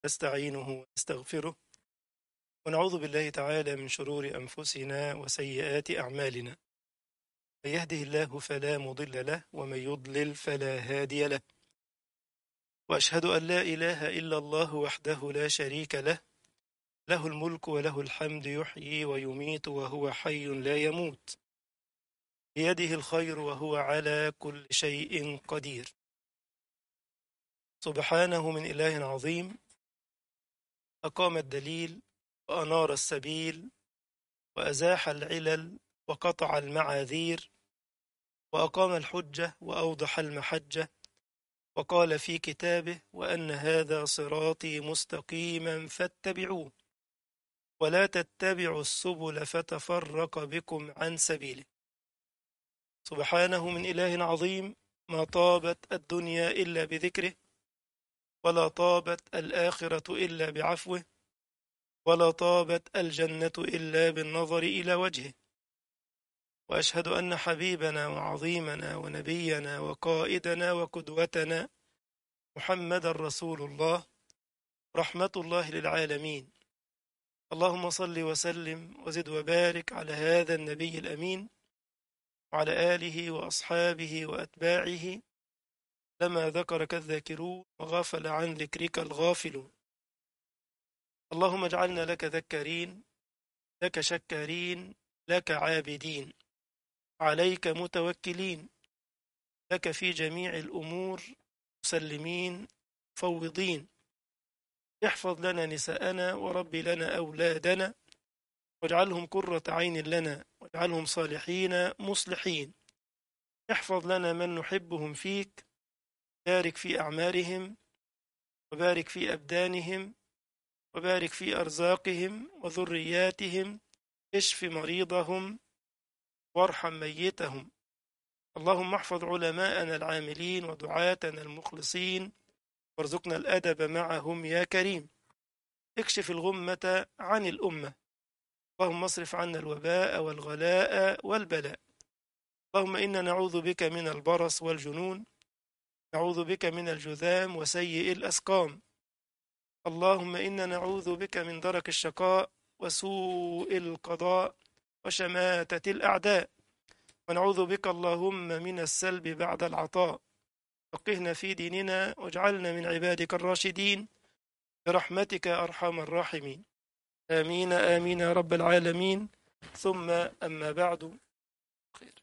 نستعينه ونستغفره ونعوذ بالله تعالى من شرور أنفسنا وسيئات أعمالنا من يهده الله فلا مضل له ومن يضلل فلا هادي له وأشهد أن لا إله إلا الله وحده لا شريك له له الملك وله الحمد يحيي ويميت وهو حي لا يموت بيده الخير وهو على كل شيء قدير سبحانه من إله عظيم أقام الدليل وأنار السبيل وأزاح العلل وقطع المعاذير وأقام الحجة وأوضح المحجة وقال في كتابه وأن هذا صراطي مستقيما فاتبعوه ولا تتبعوا السبل فتفرق بكم عن سبيله سبحانه من إله عظيم ما طابت الدنيا إلا بذكره ولا طابت الآخرة إلا بعفوه ولا طابت الجنة إلا بالنظر إلى وجهه وأشهد أن حبيبنا وعظيمنا ونبينا وقائدنا وقدوتنا محمد رسول الله رحمة الله للعالمين اللهم صل وسلم وزد وبارك على هذا النبي الأمين وعلى آله وأصحابه وأتباعه لما ذكرك الذاكرون وغفل عن ذكرك الغافلون اللهم اجعلنا لك ذكارين لك شكارين لك عابدين عليك متوكلين لك في جميع الأمور مسلمين فوضين احفظ لنا نساءنا ورب لنا أولادنا واجعلهم قرة عين لنا واجعلهم صالحين مصلحين احفظ لنا من نحبهم فيك بارك في أعمارهم وبارك في أبدانهم وبارك في أرزاقهم وذرياتهم اشف مريضهم وارحم ميتهم اللهم احفظ علماءنا العاملين ودعاتنا المخلصين وارزقنا الأدب معهم يا كريم اكشف الغمة عن الأمة اللهم اصرف عنا الوباء والغلاء والبلاء اللهم إنا نعوذ بك من البرص والجنون نعوذ بك من الجذام وسيء الأسقام اللهم إنا نعوذ بك من درك الشقاء وسوء القضاء وشماتة الأعداء ونعوذ بك اللهم من السلب بعد العطاء فقهنا في ديننا واجعلنا من عبادك الراشدين برحمتك أرحم الراحمين آمين آمين يا رب العالمين ثم أما بعد خير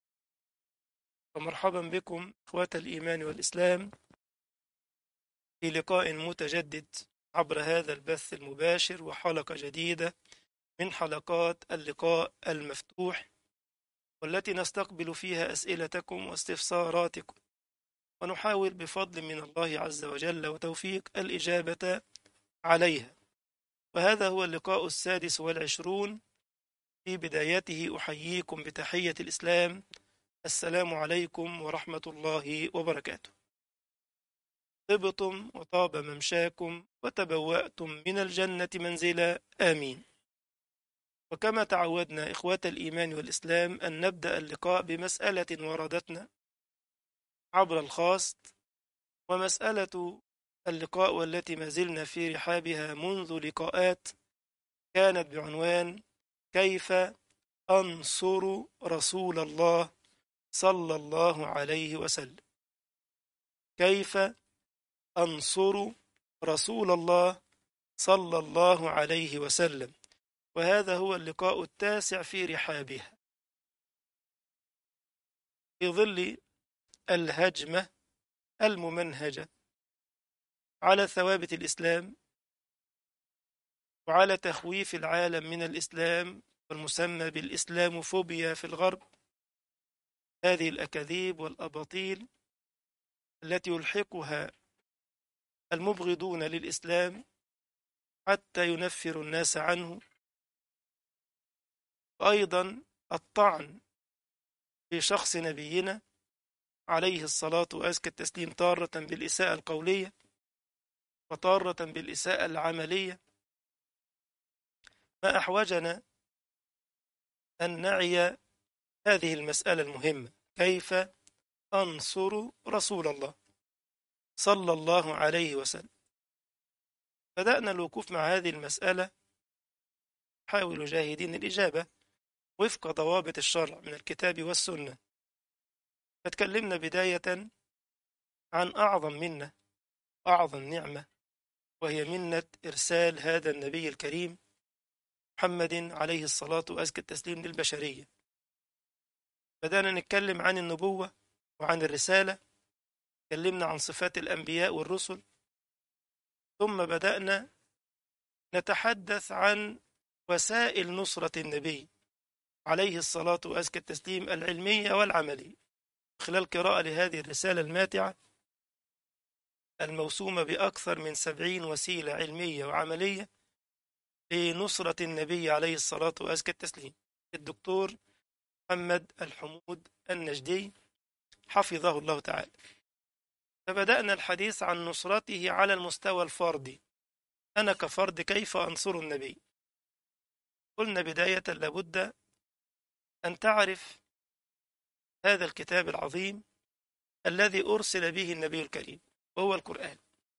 فمرحبا بكم إخوة الإيمان والإسلام في لقاء متجدد عبر هذا البث المباشر وحلقة جديدة من حلقات اللقاء المفتوح والتي نستقبل فيها أسئلتكم واستفساراتكم ونحاول بفضل من الله عز وجل وتوفيق الإجابة عليها وهذا هو اللقاء السادس والعشرون في بدايته أحييكم بتحية الإسلام السلام عليكم ورحمة الله وبركاته طبتم وطاب ممشاكم وتبوأتم من الجنة منزلا آمين وكما تعودنا إخوة الإيمان والإسلام أن نبدأ اللقاء بمسألة وردتنا عبر الخاص ومسألة اللقاء والتي ما زلنا في رحابها منذ لقاءات كانت بعنوان كيف أنصر رسول الله صلى الله عليه وسلم كيف أنصر رسول الله صلى الله عليه وسلم وهذا هو اللقاء التاسع في رحابها في ظل الهجمة الممنهجة على ثوابت الإسلام وعلى تخويف العالم من الإسلام والمسمى بالإسلام فوبيا في الغرب هذه الأكاذيب والأباطيل التي يلحقها المبغضون للإسلام حتى ينفر الناس عنه وأيضا الطعن في شخص نبينا عليه الصلاة وأزكى التسليم تارة بالإساءة القولية وتارة بالإساءة العملية ما أحوجنا أن نعي هذه المسألة المهمة كيف أنصر رسول الله صلى الله عليه وسلم بدأنا الوقوف مع هذه المسألة حاولوا جاهدين الإجابة وفق ضوابط الشرع من الكتاب والسنة فتكلمنا بداية عن أعظم منة أعظم نعمة وهي منة إرسال هذا النبي الكريم محمد عليه الصلاة وأزكى التسليم للبشرية بدأنا نتكلم عن النبوة وعن الرسالة تكلمنا عن صفات الأنبياء والرسل ثم بدأنا نتحدث عن وسائل نصرة النبي عليه الصلاة وأزكى التسليم العلمية والعملية خلال قراءة لهذه الرسالة الماتعة الموسومة بأكثر من سبعين وسيلة علمية وعملية لنصرة النبي عليه الصلاة وأزكى التسليم الدكتور محمد الحمود النجدي حفظه الله تعالى فبدأنا الحديث عن نصرته على المستوى الفردي أنا كفرد كيف أنصر النبي قلنا بداية لابد أن تعرف هذا الكتاب العظيم الذي أرسل به النبي الكريم وهو القرآن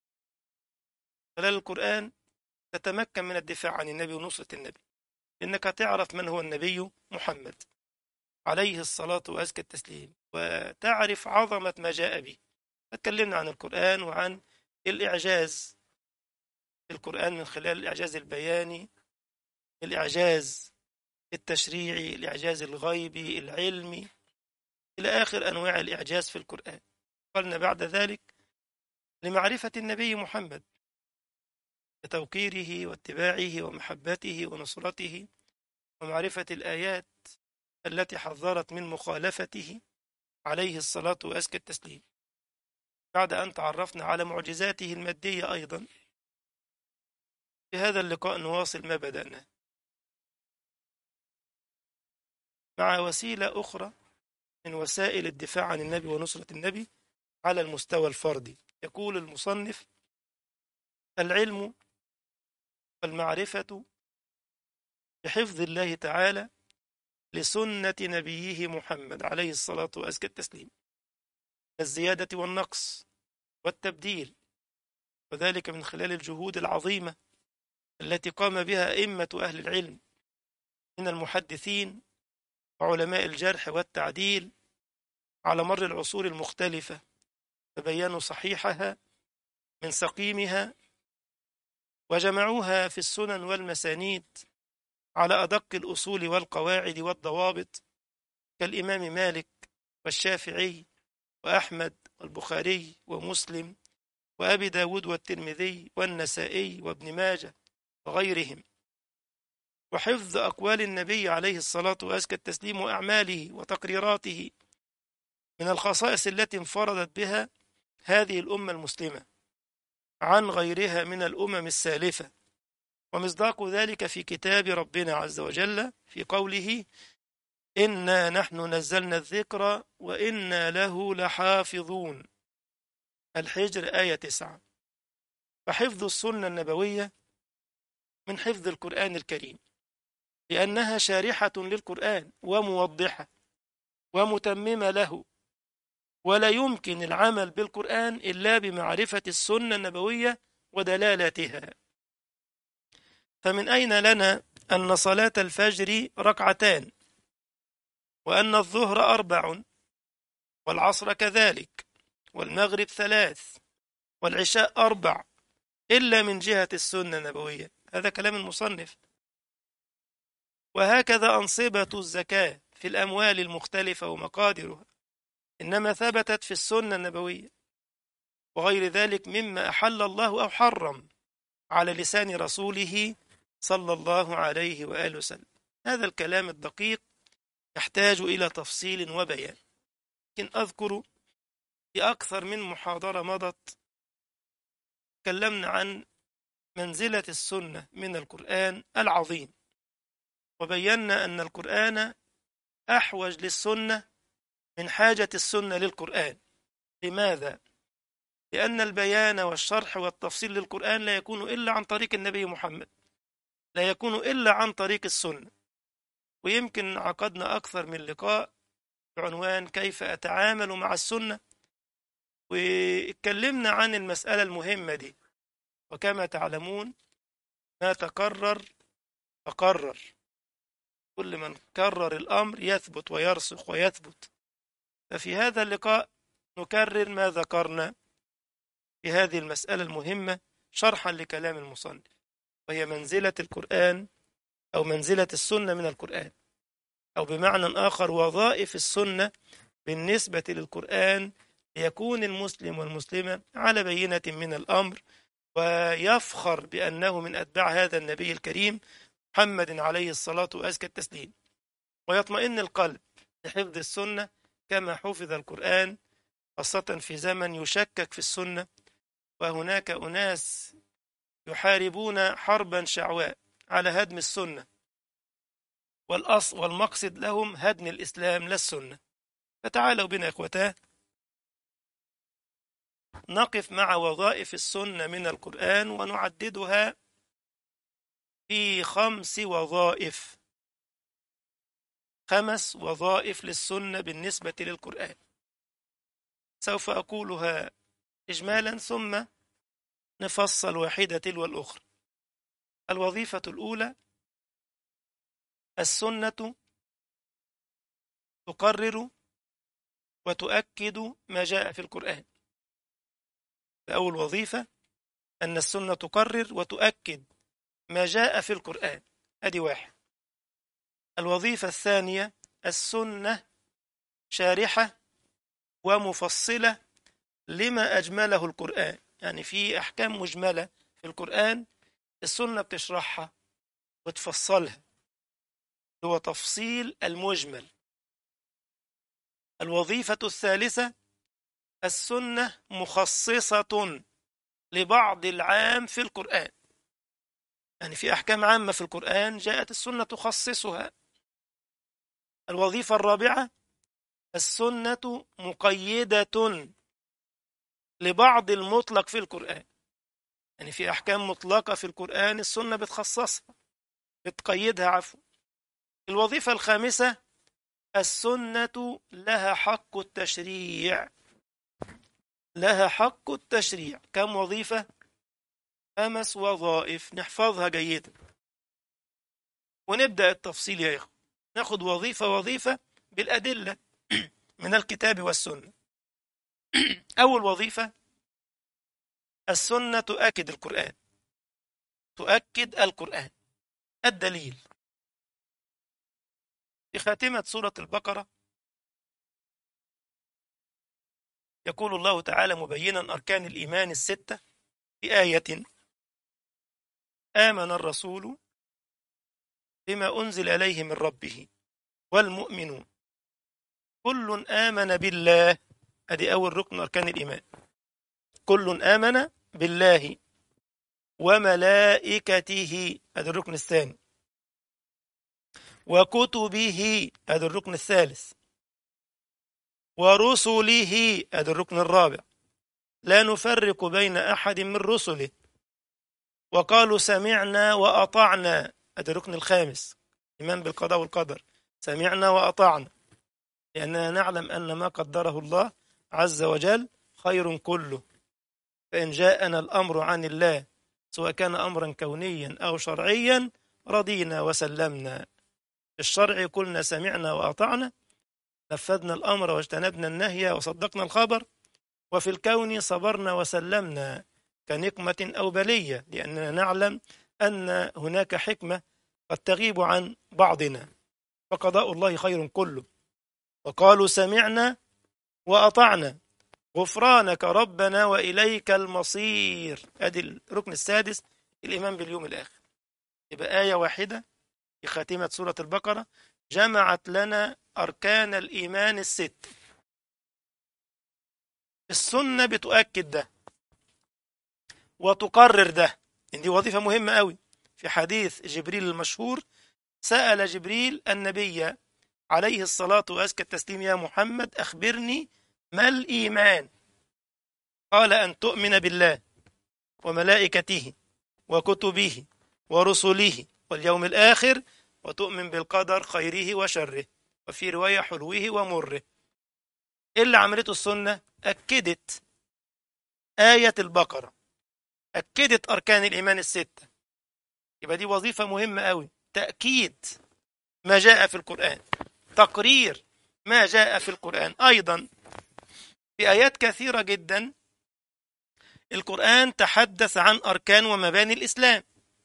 خلال القرآن تتمكن من الدفاع عن النبي ونصرة النبي إنك تعرف من هو النبي محمد عليه الصلاة وأزكى التسليم وتعرف عظمة ما جاء به اتكلمنا عن القرآن وعن الإعجاز القرآن من خلال الإعجاز البياني الإعجاز التشريعي الإعجاز الغيبي العلمي إلى آخر أنواع الإعجاز في القرآن قلنا بعد ذلك لمعرفة النبي محمد لتوقيره واتباعه ومحبته ونصرته ومعرفة الآيات التي حذرت من مخالفته عليه الصلاة وأزكى التسليم بعد أن تعرفنا على معجزاته المادية أيضا في هذا اللقاء نواصل ما بدأنا مع وسيلة أخرى من وسائل الدفاع عن النبي ونصرة النبي على المستوى الفردي يقول المصنف العلم والمعرفة بحفظ الله تعالى لسنة نبيه محمد عليه الصلاة وأزكى التسليم الزيادة والنقص والتبديل وذلك من خلال الجهود العظيمة التي قام بها أئمة أهل العلم من المحدثين وعلماء الجرح والتعديل على مر العصور المختلفة فبينوا صحيحها من سقيمها وجمعوها في السنن والمسانيد على أدق الأصول والقواعد والضوابط كالإمام مالك والشافعي وأحمد والبخاري ومسلم وأبي داود والترمذي والنسائي وابن ماجه وغيرهم وحفظ أقوال النبي عليه الصلاة وأزكى التسليم وأعماله وتقريراته من الخصائص التي انفردت بها هذه الأمة المسلمة عن غيرها من الأمم السالفة ومصداق ذلك في كتاب ربنا عز وجل في قوله إنا نحن نزلنا الذكر وإنا له لحافظون الحجر آية تسعة فحفظ السنة النبوية من حفظ القرآن الكريم لأنها شارحة للقرآن وموضحة ومتممة له ولا يمكن العمل بالقرآن إلا بمعرفة السنة النبوية ودلالاتها فمن أين لنا أن صلاة الفجر ركعتان وأن الظهر أربع والعصر كذلك والمغرب ثلاث والعشاء أربع إلا من جهة السنة النبوية هذا كلام المصنف وهكذا أنصبة الزكاة في الأموال المختلفة ومقادرها إنما ثبتت في السنة النبوية وغير ذلك مما أحل الله أو حرم على لسان رسوله صلى الله عليه وآله وسلم هذا الكلام الدقيق يحتاج إلى تفصيل وبيان لكن أذكر في أكثر من محاضرة مضت تكلمنا عن منزلة السنة من القرآن العظيم وبينا أن القرآن أحوج للسنة من حاجة السنة للقرآن لماذا؟ لأن البيان والشرح والتفصيل للقرآن لا يكون إلا عن طريق النبي محمد لا يكون إلا عن طريق السنة ويمكن عقدنا أكثر من لقاء بعنوان كيف أتعامل مع السنة واتكلمنا عن المسألة المهمة دي وكما تعلمون ما تكرر تقرر كل من كرر الأمر يثبت ويرسخ ويثبت ففي هذا اللقاء نكرر ما ذكرنا في هذه المسألة المهمة شرحا لكلام المصنف وهي منزلة القرآن أو منزلة السنة من القرآن أو بمعنى آخر وظائف السنة بالنسبة للقرآن ليكون المسلم والمسلمة على بينة من الأمر ويفخر بأنه من أتباع هذا النبي الكريم محمد عليه الصلاة وأزكى التسليم ويطمئن القلب لحفظ السنة كما حفظ القرآن خاصة في زمن يشكك في السنة وهناك أناس يحاربون حربا شعواء على هدم السنة والأصل والمقصد لهم هدم الإسلام لا السنة فتعالوا بنا إخوتاه نقف مع وظائف السنة من القرآن ونعددها في خمس وظائف خمس وظائف للسنة بالنسبة للقرآن سوف أقولها إجمالا ثم نفصل واحدة تلو الأخرى الوظيفة الأولى السنة تقرر وتؤكد ما جاء في القرآن فأول وظيفة أن السنة تقرر وتؤكد ما جاء في القرآن أدي واحد الوظيفة الثانية السنة شارحة ومفصلة لما أجمله القرآن يعني في أحكام مجملة في القرآن السنة بتشرحها وتفصلها هو تفصيل المجمل الوظيفة الثالثة السنة مخصصة لبعض العام في القرآن يعني في أحكام عامة في القرآن جاءت السنة تخصصها الوظيفة الرابعة السنة مقيدة لبعض المطلق في القرآن يعني في أحكام مطلقة في القرآن السنة بتخصصها بتقيدها عفوا الوظيفة الخامسة السنة لها حق التشريع لها حق التشريع كم وظيفة خمس وظائف نحفظها جيدا ونبدأ التفصيل يا إخوة ناخد وظيفة وظيفة بالأدلة من الكتاب والسنة أول وظيفة السنة تؤكد القرآن تؤكد القرآن الدليل في خاتمة سورة البقرة يقول الله تعالى مبينا أركان الإيمان الستة في آية آمن الرسول بما أنزل إليه من ربه والمؤمنون كل آمن بالله أدي أول ركن أركان الإيمان كل آمن بالله وملائكته هذا الركن الثاني وكتبه هذا الركن الثالث ورسله هذا الركن الرابع لا نفرق بين أحد من رسله وقالوا سمعنا وأطعنا هذا الركن الخامس إيمان بالقضاء والقدر سمعنا وأطعنا لأننا نعلم أن ما قدره الله عز وجل خير كله فإن جاءنا الأمر عن الله سواء كان أمرا كونيا أو شرعيا رضينا وسلمنا في الشرع قلنا سمعنا وأطعنا نفذنا الأمر واجتنبنا النهي وصدقنا الخبر وفي الكون صبرنا وسلمنا كنقمة أو بلية لأننا نعلم أن هناك حكمة قد تغيب عن بعضنا فقضاء الله خير كله وقالوا سمعنا وأطعنا غفرانك ربنا وإليك المصير أدي الركن السادس الإيمان باليوم الآخر يبقى آية واحدة في خاتمة سورة البقرة جمعت لنا أركان الإيمان الست السنة بتؤكد ده وتقرر ده دي وظيفة مهمة قوي في حديث جبريل المشهور سأل جبريل النبي عليه الصلاة وأزكى التسليم يا محمد أخبرني ما الإيمان قال أن تؤمن بالله وملائكته وكتبه ورسله واليوم الآخر وتؤمن بالقدر خيره وشره وفي رواية حلوه ومره إيه اللي عملته السنة أكدت آية البقرة أكدت أركان الإيمان الستة يبقى دي وظيفة مهمة أوي تأكيد ما جاء في القرآن تقرير ما جاء في القرآن أيضا في آيات كثيرة جدا القرآن تحدث عن أركان ومباني الإسلام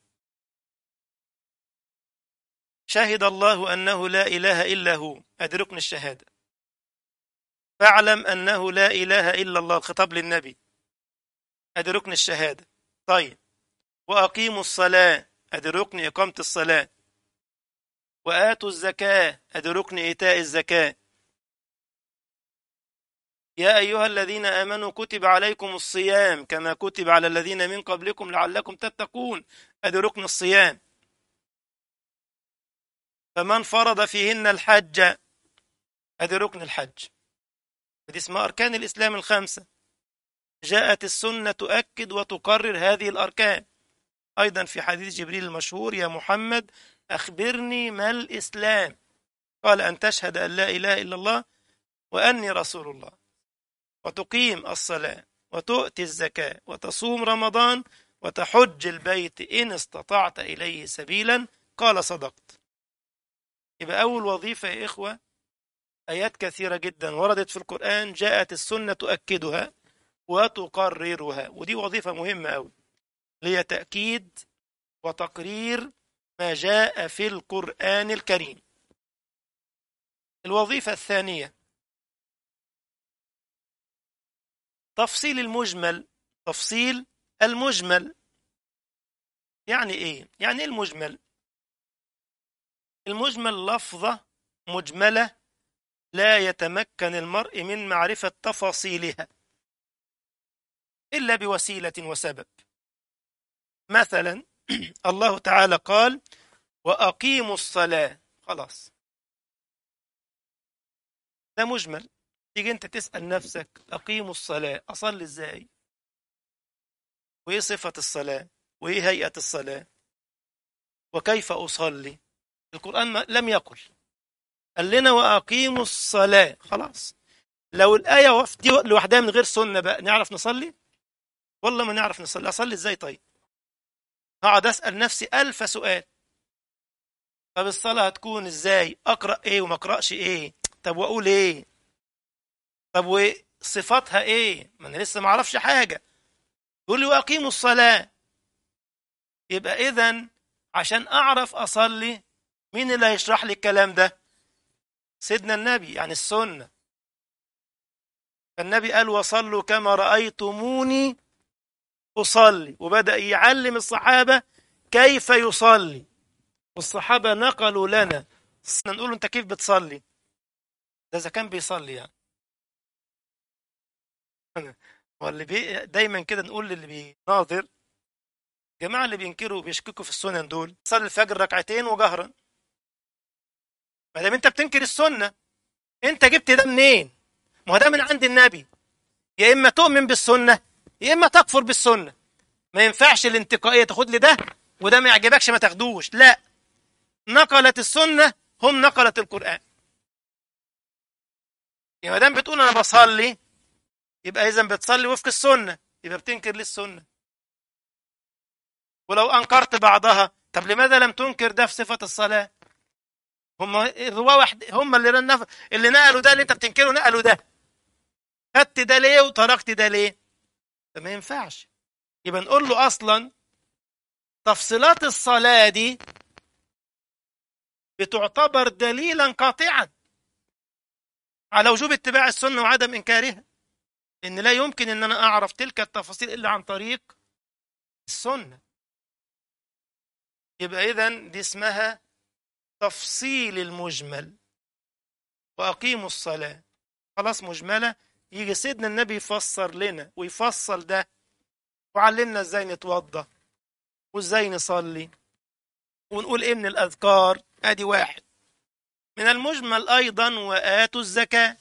شهد الله أنه لا إله إلا هو أدي ركن الشهادة فاعلم أنه لا إله إلا الله الخطاب للنبي أدي ركن الشهادة طيب وأقيموا الصلاة أدي ركن إقامة الصلاة وآتوا الزكاة أدي ركن إيتاء الزكاة يا أيها الذين آمنوا كتب عليكم الصيام كما كتب على الذين من قبلكم لعلكم تتقون أدي ركن الصيام فمن فرض فيهن الحج أدي ركن الحج ودي اسمها أركان الإسلام الخمسة جاءت السنة تؤكد وتقرر هذه الأركان أيضا في حديث جبريل المشهور يا محمد أخبرني ما الإسلام قال أن تشهد أن لا إله إلا الله وأني رسول الله وتقيم الصلاة وتؤتي الزكاة وتصوم رمضان وتحج البيت إن استطعت إليه سبيلا قال صدقت يبقى أول وظيفة يا إخوة آيات كثيرة جدا وردت في القرآن جاءت السنة تؤكدها وتقررها ودي وظيفة مهمة أوي هي تأكيد وتقرير ما جاء في القرآن الكريم الوظيفة الثانية تفصيل المجمل تفصيل المجمل يعني ايه يعني ايه المجمل المجمل لفظة مجملة لا يتمكن المرء من معرفة تفاصيلها إلا بوسيلة وسبب مثلا الله تعالى قال وأقيموا الصلاة خلاص ده مجمل تيجي انت تسأل نفسك أقيموا الصلاة أصلي ازاي وإيه صفة الصلاة وإيه هيئة الصلاة وكيف أصلي القرآن ما لم يقل قال لنا وأقيموا الصلاة خلاص لو الآية دي لوحدها من غير سنة بقى نعرف نصلي والله ما نعرف نصلي أصلي ازاي طيب هقعد أسأل نفسي ألف سؤال طب الصلاة هتكون ازاي أقرأ ايه وما أقرأش ايه طب وأقول ايه طب وصفاتها ايه ما انا لسه ما اعرفش حاجه يقول لي واقيموا الصلاه يبقى اذا عشان اعرف اصلي مين اللي هيشرح لي الكلام ده سيدنا النبي يعني السنه فالنبي قال وصلوا كما رايتموني اصلي وبدا يعلم الصحابه كيف يصلي والصحابه نقلوا لنا نقول له انت كيف بتصلي ده اذا كان بيصلي يعني واللي بي دايما كده نقول للي بيناظر الجماعه اللي بينكروا وبيشككوا في السنن دول صلي الفجر ركعتين وجهرا ما دام انت بتنكر السنه انت جبت ده منين؟ ما هو ده من عند النبي يا اما تؤمن بالسنه يا اما تكفر بالسنه ما ينفعش الانتقائيه تاخد لي ده وده ما يعجبكش ما تاخدوش لا نقلت السنه هم نقلت القران يا ما دام بتقول انا بصلي يبقى اذا بتصلي وفق السنه يبقى بتنكر للسنه ولو انكرت بعضها طب لماذا لم تنكر ده في صفه الصلاه هم الرواه واحد هم اللي رنف... اللي نقلوا ده اللي انت بتنكره نقلوا ده خدت ده ليه وتركت ده ليه ده ما ينفعش يبقى نقول له اصلا تفصيلات الصلاه دي بتعتبر دليلا قاطعا على وجوب اتباع السنه وعدم انكارها ان لا يمكن ان انا اعرف تلك التفاصيل الا عن طريق السنه يبقى اذا دي اسمها تفصيل المجمل واقيموا الصلاه خلاص مجمله يجي سيدنا النبي يفسر لنا ويفصل ده وعلمنا ازاي نتوضا وازاي نصلي ونقول ايه من الاذكار ادي واحد من المجمل ايضا واتوا الزكاه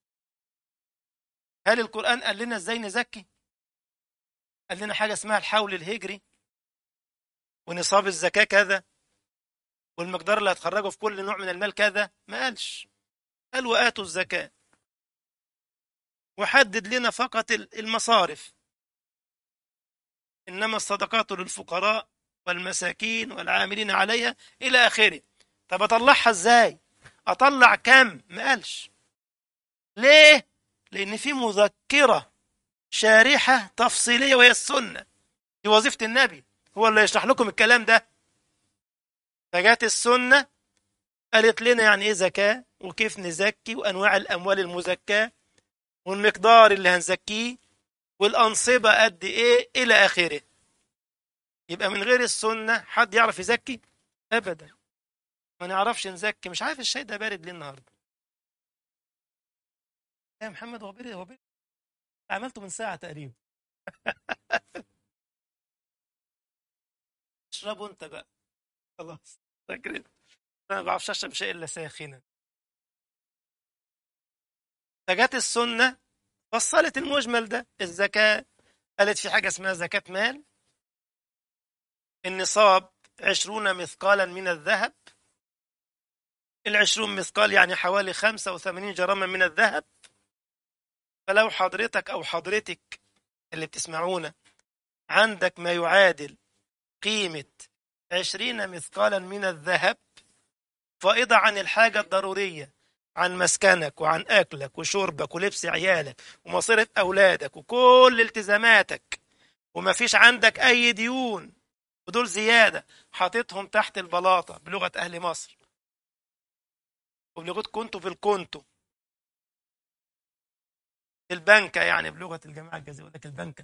هل القرآن قال لنا ازاي نزكي؟ قال لنا حاجة اسمها الحول الهجري ونصاب الزكاة كذا والمقدار اللي هتخرجه في كل نوع من المال كذا ما قالش قال وآتوا الزكاة وحدد لنا فقط المصارف إنما الصدقات للفقراء والمساكين والعاملين عليها إلى آخره طب أطلعها إزاي أطلع كم ما قالش ليه لأن في مذكرة شارحة تفصيلية وهي السنة دي وظيفة النبي هو اللي يشرح لكم الكلام ده فجات السنة قالت لنا يعني ايه زكاة وكيف نزكي وانواع الاموال المزكاة والمقدار اللي هنزكيه والانصبة قد ايه الى اخره يبقى من غير السنة حد يعرف يزكي ابدا ما نعرفش نزكي مش عارف الشاي ده بارد ليه النهارده يا محمد هو بارد هو بارد عملته من ساعة تقريبا اشربه انت بقى خلاص فاكر انا ما بعرفش اشرب شيء الا ساخنا فجت السنه فصلت المجمل ده الزكاه قالت في حاجه اسمها زكاه مال النصاب عشرون مثقالا من الذهب العشرون مثقال يعني حوالي خمسة وثمانين جراما من الذهب فلو حضرتك أو حضرتك اللي بتسمعونا عندك ما يعادل قيمة عشرين مثقالا من الذهب فائضة عن الحاجة الضرورية عن مسكنك وعن أكلك وشربك ولبس عيالك ومصاريف أولادك وكل التزاماتك وما فيش عندك أي ديون ودول زيادة حاططهم تحت البلاطة بلغة أهل مصر وبلغة كنتو في الكونتو البنكة يعني بلغة الجماعة الجزائرية يقول لك البنكة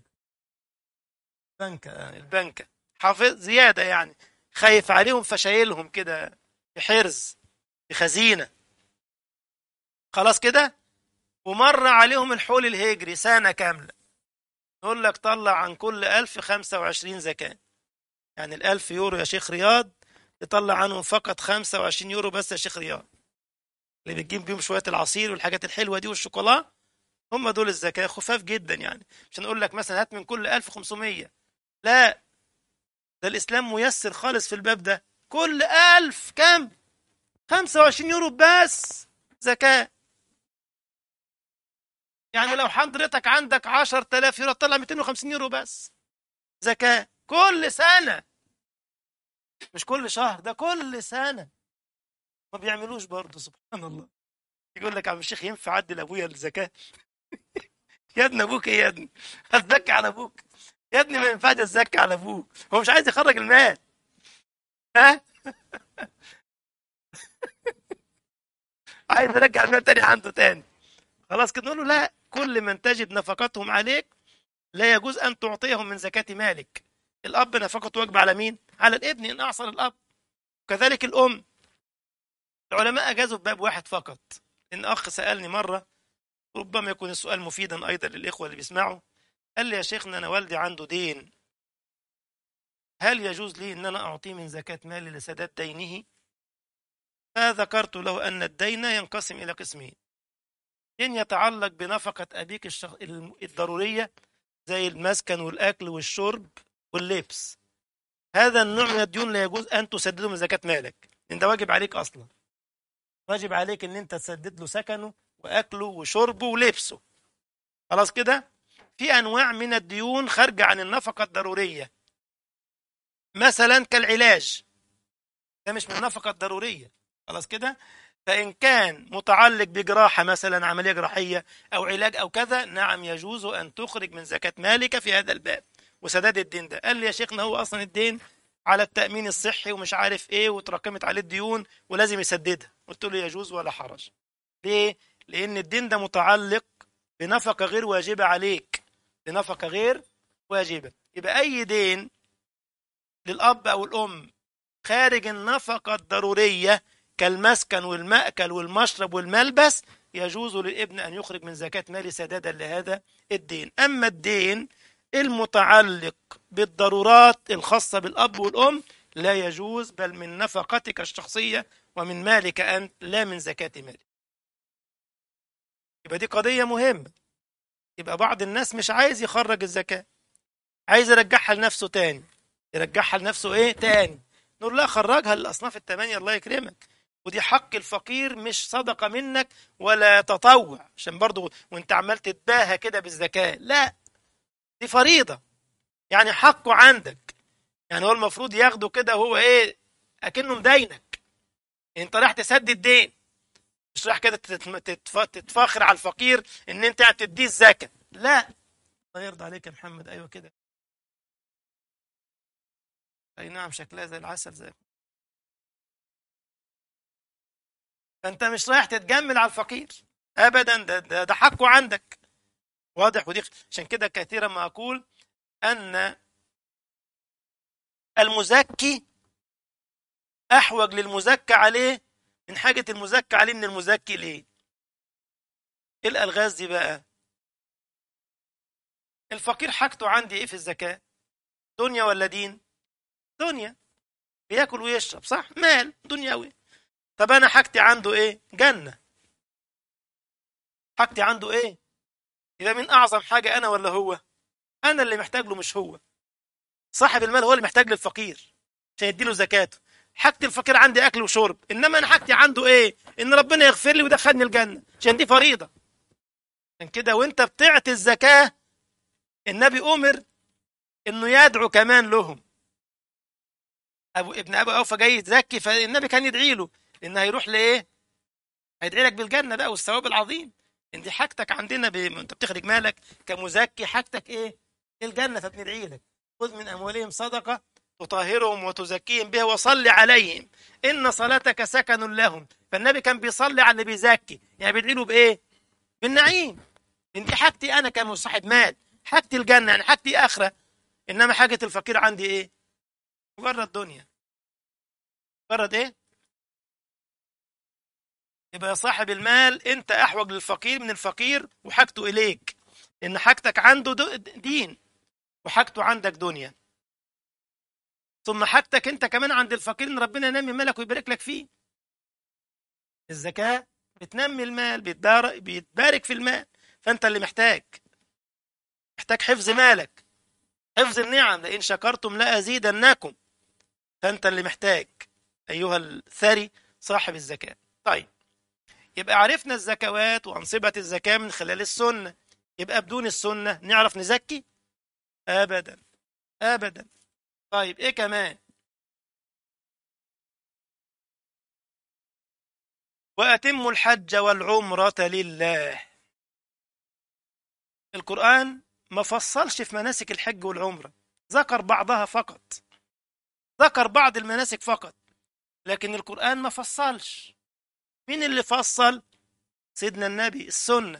بنكة البنكة حافظ زيادة يعني خايف عليهم فشايلهم كده بحرز بخزينة خلاص كده ومر عليهم الحول الهجري سنة كاملة يقول لك طلع عن كل ألف خمسة وعشرين زكاة يعني الألف يورو يا شيخ رياض يطلع عنهم فقط خمسة وعشرين يورو بس يا شيخ رياض اللي بتجيب بيهم شوية العصير والحاجات الحلوة دي والشوكولا هم دول الزكاة خفاف جدا يعني مش هنقول لك مثلا هات من كل 1500 لا ده الإسلام ميسر خالص في الباب ده كل ألف كم 25 يورو بس زكاة يعني لو حضرتك عندك 10000 يورو تطلع 250 يورو بس زكاة كل سنة مش كل شهر ده كل سنة ما بيعملوش برضه سبحان الله يقول لك يا عم الشيخ ينفع عدي لابويا الزكاة يا ابن ابوك ايه يا ابني هتزكي على ابوك يا ابني ما ينفعش تزكي على ابوك هو مش عايز يخرج المال ها عايز يرجع المال تاني عنده تاني خلاص كده نقول له لا كل من تجد نفقتهم عليك لا يجوز ان تعطيهم من زكاة مالك الاب نفقته واجب على مين على الابن ان اعصر الاب وكذلك الام العلماء اجازوا في باب واحد فقط ان اخ سالني مره ربما يكون السؤال مفيدا ايضا للاخوه اللي بيسمعوا قال لي يا شيخنا انا والدي عنده دين هل يجوز لي ان انا اعطيه من زكاه مالي لسداد دينه فذكرت له ان الدين ينقسم الى قسمين دين يتعلق بنفقه ابيك الشخ... الضروريه زي المسكن والاكل والشرب واللبس هذا النوع من الديون لا يجوز ان تسدده من زكاه مالك لان ده واجب عليك اصلا واجب عليك ان انت تسدد له سكنه واكله وشربه ولبسه خلاص كده في انواع من الديون خارجه عن النفقه الضروريه مثلا كالعلاج ده مش من النفقه الضروريه خلاص كده فان كان متعلق بجراحه مثلا عمليه جراحيه او علاج او كذا نعم يجوز ان تخرج من زكاه مالك في هذا الباب وسداد الدين ده قال لي يا شيخنا هو اصلا الدين على التامين الصحي ومش عارف ايه وتراكمت عليه الديون ولازم يسددها قلت له يجوز ولا حرج ليه لان الدين ده متعلق بنفقه غير واجبه عليك بنفقه غير واجبه يبقى اي دين للاب او الام خارج النفقه الضروريه كالمسكن والمأكل والمشرب والملبس يجوز للابن ان يخرج من زكاه مال سدادا لهذا الدين اما الدين المتعلق بالضرورات الخاصه بالاب والام لا يجوز بل من نفقتك الشخصيه ومن مالك انت لا من زكاه مالك يبقى دي قضية مهمة يبقى بعض الناس مش عايز يخرج الزكاة عايز يرجعها لنفسه تاني يرجعها لنفسه ايه تاني نقول لا خرجها للأصناف الثمانية الله يكرمك ودي حق الفقير مش صدقة منك ولا تطوع عشان برضو وانت عمال تتباهى كده بالزكاة لا دي فريضة يعني حقه عندك يعني هو المفروض ياخده كده هو ايه اكنه مدينك انت رايح تسدد الدين مش رايح كده تتفاخر على الفقير ان انت تديه الزكاه لا الله يرضى عليك يا محمد ايوه كده اي نعم شكلها زي العسل زي فانت مش رايح تتجمل على الفقير ابدا ده, ده, ده حقه عندك واضح ودي عشان كده كثيرا ما اقول ان المزكي احوج للمزكى عليه من حاجه المزكى عليه من المزكي ليه ايه الالغاز دي بقى الفقير حاجته عندي ايه في الزكاه دنيا ولا دين دنيا بياكل ويشرب صح مال دنيوي طب انا حاجتي عنده ايه جنه حاجتي عنده ايه يبقى من اعظم حاجه انا ولا هو انا اللي محتاج له مش هو صاحب المال هو اللي محتاج للفقير عشان يديله زكاته حاجه الفقير عندي اكل وشرب انما انا حاجتي عنده ايه ان ربنا يغفر لي ويدخلني الجنه عشان دي فريضه عشان كده وانت بتعطي الزكاه النبي امر انه يدعو كمان لهم ابو ابن ابو اوفى جاي يتزكي فالنبي كان يدعي له ان هيروح لايه هيدعي لك بالجنه بقى والثواب العظيم ان دي حاجتك عندنا ب... انت بتخرج مالك كمزكي حاجتك ايه الجنه فبندعي لك خذ من اموالهم صدقه تطهرهم وتزكيهم بها وصل عليهم ان صلاتك سكن لهم فالنبي كان بيصلي على اللي بيزكي يعني بيدعي له بايه بالنعيم ان دي حاجتي انا كمصاحب مال حاجتي الجنه يعني حاجتي اخره انما حاجه الفقير عندي ايه مجرد دنيا مجرد ايه يبقى يا صاحب المال انت احوج للفقير من الفقير وحاجته اليك ان حاجتك عنده دين وحاجته عندك دنيا ثم حاجتك انت كمان عند الفقير ان ربنا ينمي مالك ويبارك لك فيه الزكاة بتنمي المال بيتبارك في المال فانت اللي محتاج محتاج حفظ مالك حفظ النعم لئن شكرتم لأزيدنكم فانت اللي محتاج ايها الثري صاحب الزكاة طيب يبقى عرفنا الزكوات وأنصبة الزكاة من خلال السنة يبقى بدون السنة نعرف نزكي أبدا أبدا طيب إيه كمان وأتموا الحج والعمرة لله القرآن ما فصلش في مناسك الحج والعمرة ذكر بعضها فقط ذكر بعض المناسك فقط لكن القرآن ما فصلش مين اللي فصل سيدنا النبي السنة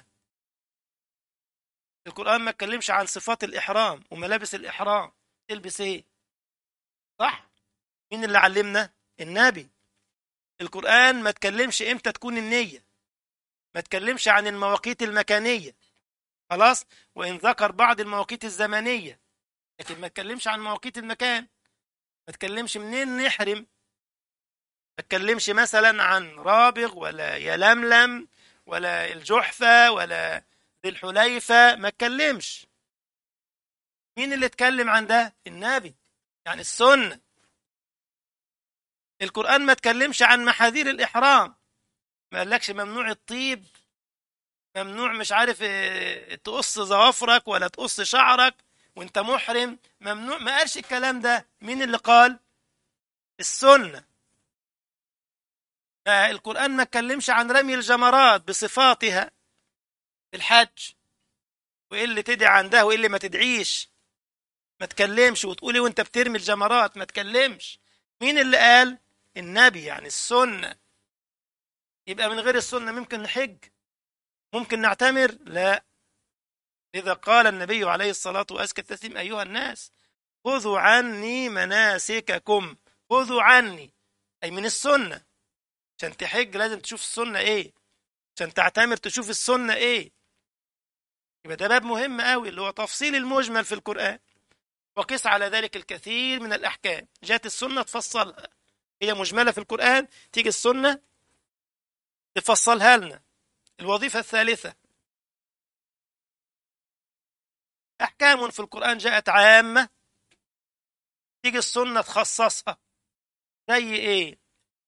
القرآن ما اتكلمش عن صفات الإحرام وملابس الإحرام تلبس إيه صح مين اللي علمنا النبي القرآن ما اتكلمش إمتى تكون النية ما اتكلمش عن المواقيت المكانية خلاص وإن ذكر بعض المواقيت الزمنية لكن ما اتكلمش عن مواقيت المكان ما اتكلمش منين نحرم ما اتكلمش مثلا عن رابغ ولا يلملم ولا الجحفة ولا ذي الحليفة ما اتكلمش مين اللي اتكلم عن ده النبي يعني السنة القرآن ما اتكلمش عن محاذير الإحرام ما قالكش ممنوع الطيب ممنوع مش عارف تقص ظوافرك ولا تقص شعرك وانت محرم ممنوع ما قالش الكلام ده مين اللي قال السنة القرآن ما اتكلمش عن رمي الجمرات بصفاتها في الحج وايه اللي تدعي عن ده وايه اللي ما تدعيش ما تكلمش وتقولي وانت بترمي الجمرات ما تكلمش مين اللي قال النبي يعني السنة يبقى من غير السنة ممكن نحج ممكن نعتمر لا إذا قال النبي عليه الصلاة وأزكى التسليم أيها الناس خذوا عني مناسككم خذوا عني أي من السنة عشان تحج لازم تشوف السنة إيه عشان تعتمر تشوف السنة إيه يبقى ده باب مهم قوي اللي هو تفصيل المجمل في القرآن وقس على ذلك الكثير من الأحكام جاءت السنة تفصلها هي مجملة في القرآن تيجي السنة تفصلها لنا الوظيفة الثالثة أحكام في القرآن جاءت عامة تيجي السنة تخصصها زي إيه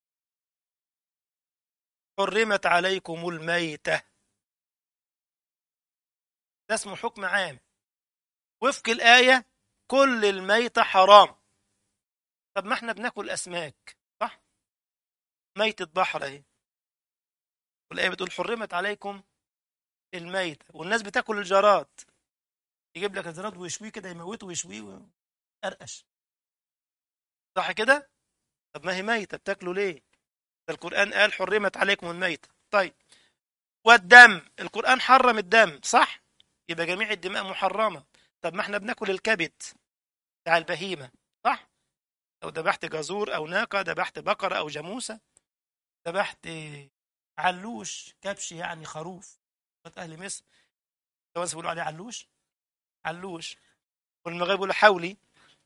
حرمت عليكم الميتة ده اسمه حكم عام وفق الآية كل الميتة حرام طب ما احنا بناكل أسماك صح ميتة بحر اهي والآية بتقول حرمت عليكم الميتة والناس بتاكل الجراد يجيب لك الجراد ويشويه كده يموته ويشويه ويقرقش صح كده طب ما هي ميتة بتاكلوا ليه ده القرآن قال حرمت عليكم الميتة طيب والدم القرآن حرم الدم صح يبقى جميع الدماء محرمة طب ما احنا بناكل الكبد بتاع البهيمة صح لو ذبحت جزور أو ناقة ذبحت بقرة أو جاموسة ذبحت علوش كبش يعني خروف أهل مصر الجواز بيقولوا عليه علوش علوش والمغرب بيقولوا حولي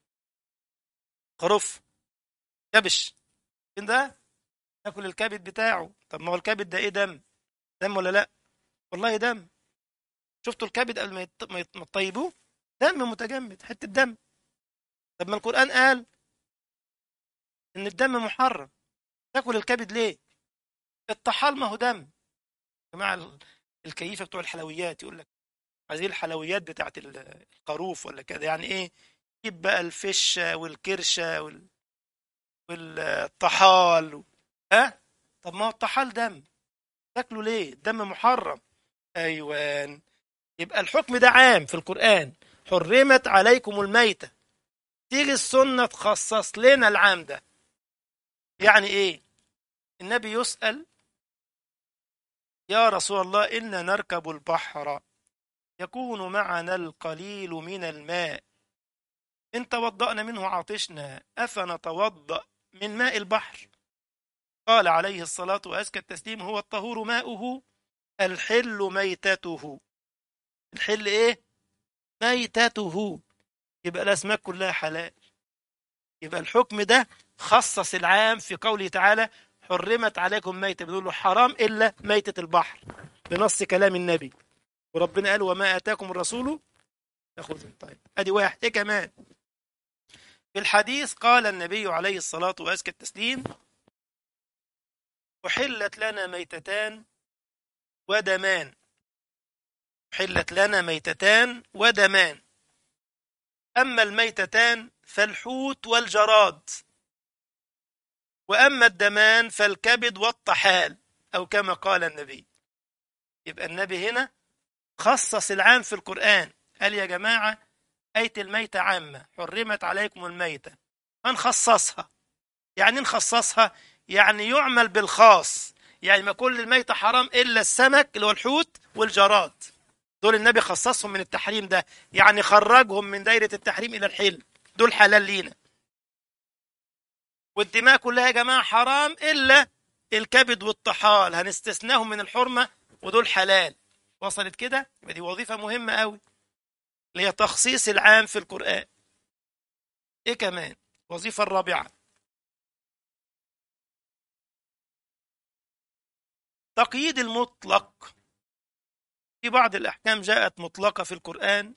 خروف كبش فين ده تاكل الكبد بتاعه طب ما هو الكبد ده ايه دم دم ولا لا والله دم شفتوا الكبد قبل ما يط- ما يط- ما تطيبوه دم متجمد حته دم طب ما القران قال ان الدم محرم تاكل الكبد ليه الطحال ما هو دم يا جماعه ال- الكيفه بتوع الحلويات يقول لك هذه الحلويات بتاعت ال- الخروف ولا كده يعني ايه جيب بقى الفشه والكرشه وال... والطحال ها طب ما هو الطحال دم تاكله ليه الدم محرم ايوان يبقى الحكم ده عام في القرآن حرمت عليكم الميتة تيجي السنة تخصص لنا العام ده يعني ايه النبي يسأل يا رسول الله إنا نركب البحر يكون معنا القليل من الماء إن توضأنا منه عطشنا أفنتوضأ من ماء البحر قال عليه الصلاة وأزكى التسليم هو الطهور ماؤه الحل ميتته الحل إيه؟ ميتته يبقى الأسماك كلها حلال يبقى الحكم ده خصص العام في قوله تعالى حرمت عليكم ميتة بنقول له حرام إلا ميتة البحر بنص كلام النبي وربنا قال وما آتاكم الرسول فخذوا طيب أدي واحد إيه كمان في الحديث قال النبي عليه الصلاة وأزكى التسليم أحلت لنا ميتتان ودمان أحلت لنا ميتتان ودمان أما الميتتان فالحوت والجراد وأما الدمان فالكبد والطحال أو كما قال النبي يبقى النبي هنا خصص العام في القرآن قال يا جماعة أية الميتة عامة حرمت عليكم الميتة هنخصصها يعني نخصصها يعني يعمل بالخاص يعني ما كل الميتة حرام إلا السمك اللي هو الحوت والجراد دول النبي خصصهم من التحريم ده يعني خرجهم من دايرة التحريم إلى الحل دول حلال لينا والدماء كلها يا جماعة حرام إلا الكبد والطحال هنستثناهم من الحرمة ودول حلال وصلت كده يبقى دي وظيفة مهمة قوي اللي هي تخصيص العام في القرآن إيه كمان الوظيفة الرابعة تقييد المطلق في بعض الأحكام جاءت مطلقة في القرآن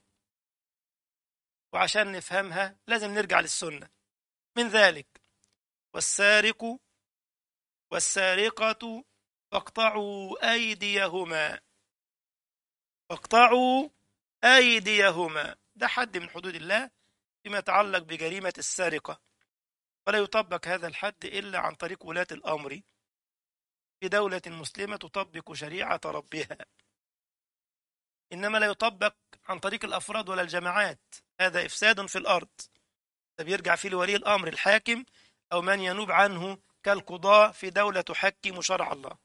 وعشان نفهمها لازم نرجع للسنة من ذلك والسارق والسارقة فاقطعوا أيديهما فاقطعوا أيديهما ده حد من حدود الله فيما يتعلق بجريمة السرقة ولا يطبق هذا الحد إلا عن طريق ولاة الأمر في دولة مسلمة تطبق شريعة ربها إنما لا يطبق عن طريق الأفراد ولا الجماعات هذا إفساد في الأرض ده بيرجع فيه لولي الأمر الحاكم أو من ينوب عنه كالقضاء في دولة تحكم شرع الله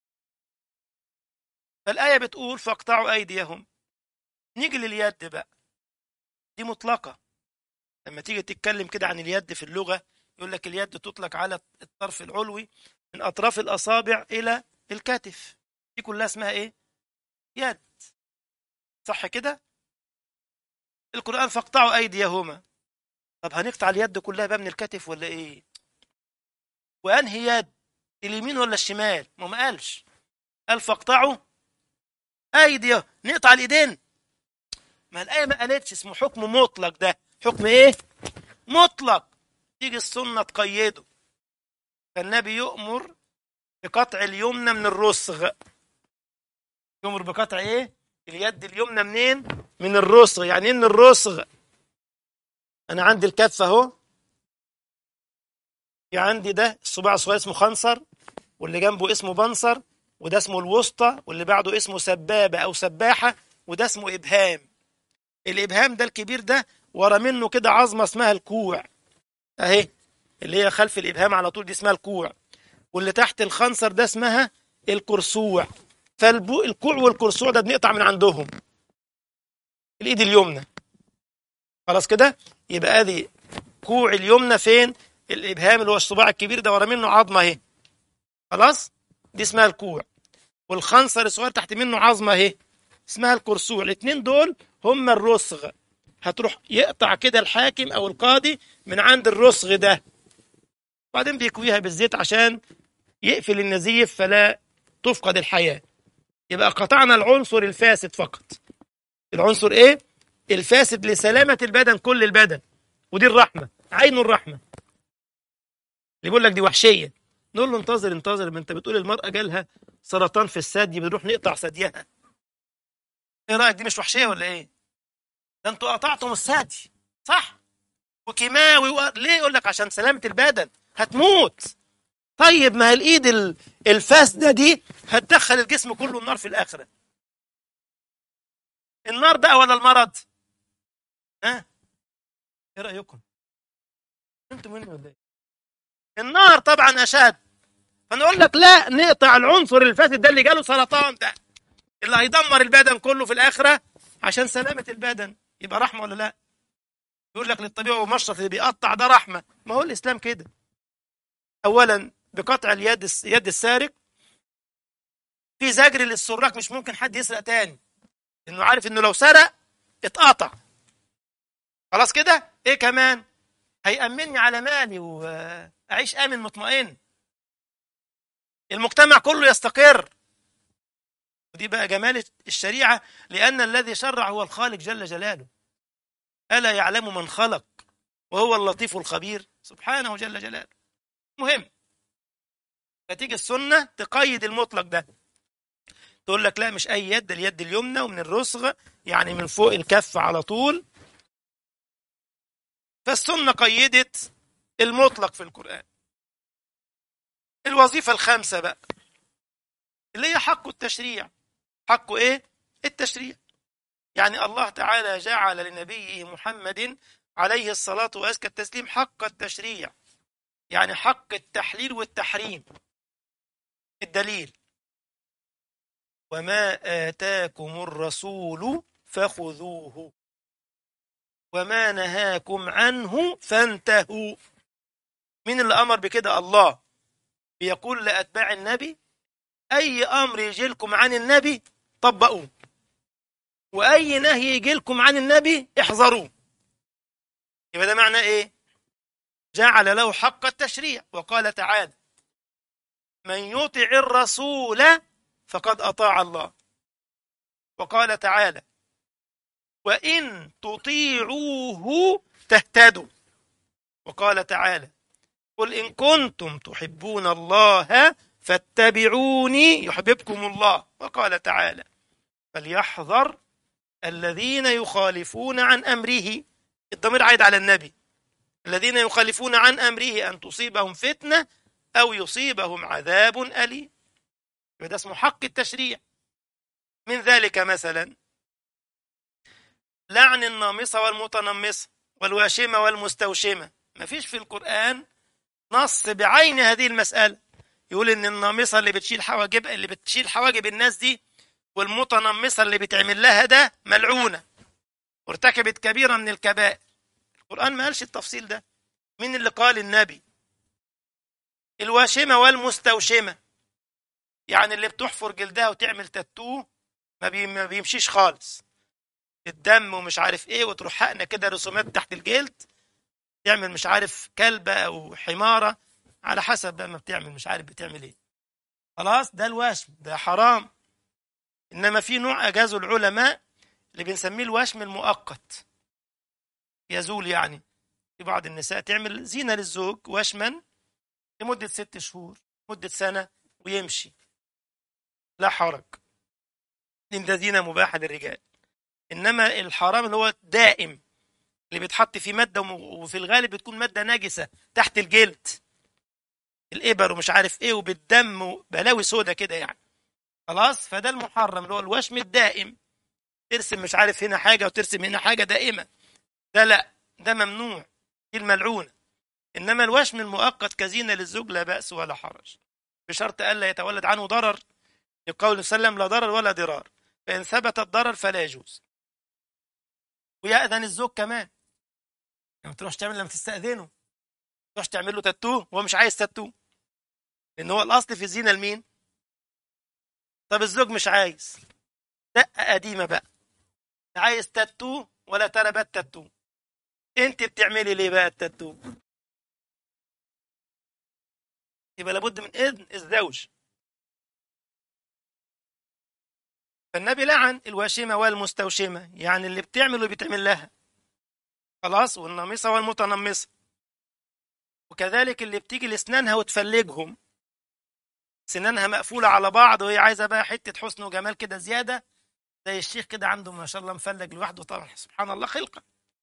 فالآية بتقول فاقطعوا أيديهم نيجي لليد بقى دي مطلقة لما تيجي تتكلم كده عن اليد في اللغة يقول لك اليد تطلق على الطرف العلوي من أطراف الأصابع إلى الكتف دي كلها اسمها إيه؟ يد صح كده؟ القرآن فاقطعوا أيديهما طب هنقطع اليد كلها بقى من الكتف ولا إيه؟ وأنهي يد؟ اليمين ولا الشمال؟ ما ما قالش قال فاقطعوا أيديه نقطع الإيدين ما الآية ما قالتش اسمه حكم مطلق ده حكم إيه؟ مطلق تيجي السنة تقيده فالنبي يؤمر بقطع اليمنى من الرسغ يؤمر بقطع ايه اليد اليمنى منين من الرسغ يعني ايه من الرسغ انا عندي الكف اهو في عندي ده الصباع الصغير اسمه خنصر واللي جنبه اسمه بنصر وده اسمه الوسطى واللي بعده اسمه سبابة أو سباحة وده اسمه إبهام الإبهام ده الكبير ده ورا منه كده عظمة اسمها الكوع أهي اللي هي خلف الإبهام على طول دي اسمها الكوع واللي تحت الخنصر ده اسمها الكرسوع فالكوع والكرسوع ده بنقطع من عندهم الإيد اليمنى خلاص كده يبقى ادي كوع اليمنى فين الابهام اللي هو الصباع الكبير ده ورا منه عظمه اهي خلاص دي اسمها الكوع والخنصر الصغير تحت منه عظمه اهي اسمها الكرسوع الاثنين دول هم الرسغ هتروح يقطع كده الحاكم او القاضي من عند الرسغ ده وبعدين بيكويها بالزيت عشان يقفل النزيف فلا تفقد الحياه يبقى قطعنا العنصر الفاسد فقط العنصر ايه الفاسد لسلامه البدن كل البدن ودي الرحمه عين الرحمه اللي بيقول لك دي وحشيه نقول له انتظر انتظر ما انت بتقول المراه جالها سرطان في الثدي بنروح نقطع ثديها ايه رايك دي مش وحشيه ولا ايه ده انتوا قطعتم الثدي صح وكيماوي و... ليه يقول لك عشان سلامه البدن هتموت طيب ما هي الايد ال- الفاسده دي هتدخل الجسم كله النار في الاخره النار بقى ولا المرض ها ايه رايكم انتوا مني ولا ايه النار طبعا اشد فنقول لك لا نقطع العنصر الفاسد ده اللي جاله سرطان ده اللي هيدمر البدن كله في الاخره عشان سلامه البدن يبقى رحمه ولا لا يقول لك للطبيعي ومشرط اللي بيقطع ده رحمه ما هو الاسلام كده اولا بقطع اليد يد السارق في زجر للسراق مش ممكن حد يسرق تاني لانه عارف انه لو سرق اتقطع خلاص كده ايه كمان هيأمنني على مالي واعيش امن مطمئن المجتمع كله يستقر ودي بقى جمال الشريعه لان الذي شرع هو الخالق جل جلاله الا يعلم من خلق وهو اللطيف الخبير سبحانه جل جلاله مهم فتيجي السنه تقيد المطلق ده تقول لك لا مش اي يد اليد اليمنى ومن الرسغ يعني من فوق الكف على طول فالسنه قيدت المطلق في القران الوظيفه الخامسه بقى اللي هي حق التشريع حقه ايه التشريع يعني الله تعالى جعل لنبيه محمد عليه الصلاه وازكى التسليم حق التشريع يعني حق التحليل والتحريم الدليل وما آتاكم الرسول فخذوه وما نهاكم عنه فانتهوا مين اللي أمر بكده الله بيقول لأتباع النبي أي أمر يجي لكم عن النبي طبقوه وأي نهي يجي لكم عن النبي احذروه يبقى ده معنى إيه جعل له حق التشريع وقال تعالى من يطع الرسول فقد أطاع الله وقال تعالى وإن تطيعوه تهتدوا وقال تعالى قل إن كنتم تحبون الله فاتبعوني يحببكم الله وقال تعالى فليحذر الذين يخالفون عن أمره الضمير عايد على النبي الذين يخالفون عن أمره أن تصيبهم فتنة أو يصيبهم عذاب أليم يبقى ده اسمه حق التشريع من ذلك مثلا لعن النامصة والمتنمصة والواشمة والمستوشمة ما فيش في القرآن نص بعين هذه المسألة يقول إن النامصة اللي بتشيل حواجب اللي بتشيل حواجب الناس دي والمتنمصة اللي بتعمل لها ده ملعونة وارتكبت كبيرة من الكبائر القرآن ما قالش التفصيل ده مين اللي قال النبي الواشمة والمستوشمة يعني اللي بتحفر جلدها وتعمل تاتو ما, بي ما بيمشيش خالص الدم ومش عارف ايه وتروح حقنه كده رسومات تحت الجلد تعمل مش عارف كلبة او حمارة على حسب بقى ما بتعمل مش عارف بتعمل ايه خلاص ده الوشم ده حرام انما في نوع اجازه العلماء اللي بنسميه الوشم المؤقت يزول يعني في بعض النساء تعمل زينة للزوج وشما لمدة ست شهور مدة سنة ويمشي لا حرج لأن ده زينة مباحة للرجال إنما الحرام اللي هو دائم اللي بيتحط فيه ماده وم- وفي الغالب بتكون ماده نجسه تحت الجلد الابر ومش عارف ايه وبالدم وبلاوي سودا كده يعني خلاص فده المحرم اللي هو الوشم الدائم ترسم مش عارف هنا حاجه وترسم هنا حاجه دائمه ده لا ده ممنوع دي الملعونه انما الوشم المؤقت كزينه للزوج لا باس ولا حرج بشرط الا يتولد عنه ضرر لقول صلى الله عليه وسلم لا ضرر ولا ضرار فان ثبت الضرر فلا يجوز ويأذن الزوج كمان يعني ما تروحش تعمل لما تستأذنه تروح تعمل له تاتو وهو مش عايز تاتو لان هو الاصل في الزينه لمين طب الزوج مش عايز دقه قديمه بقى لا عايز تاتو ولا تربت تاتو انت بتعملي ليه بقى التاتو يبقى لابد من اذن الزوج فالنبي لعن الواشمه والمستوشمه يعني اللي بتعمل واللي بيتعمل لها خلاص والنامصه والمتنمصه وكذلك اللي بتيجي لاسنانها وتفلجهم سنانها مقفوله على بعض وهي عايزه بقى حته حسن وجمال كده زياده زي الشيخ كده عنده ما شاء الله مفلج لوحده طبعا سبحان الله خلقه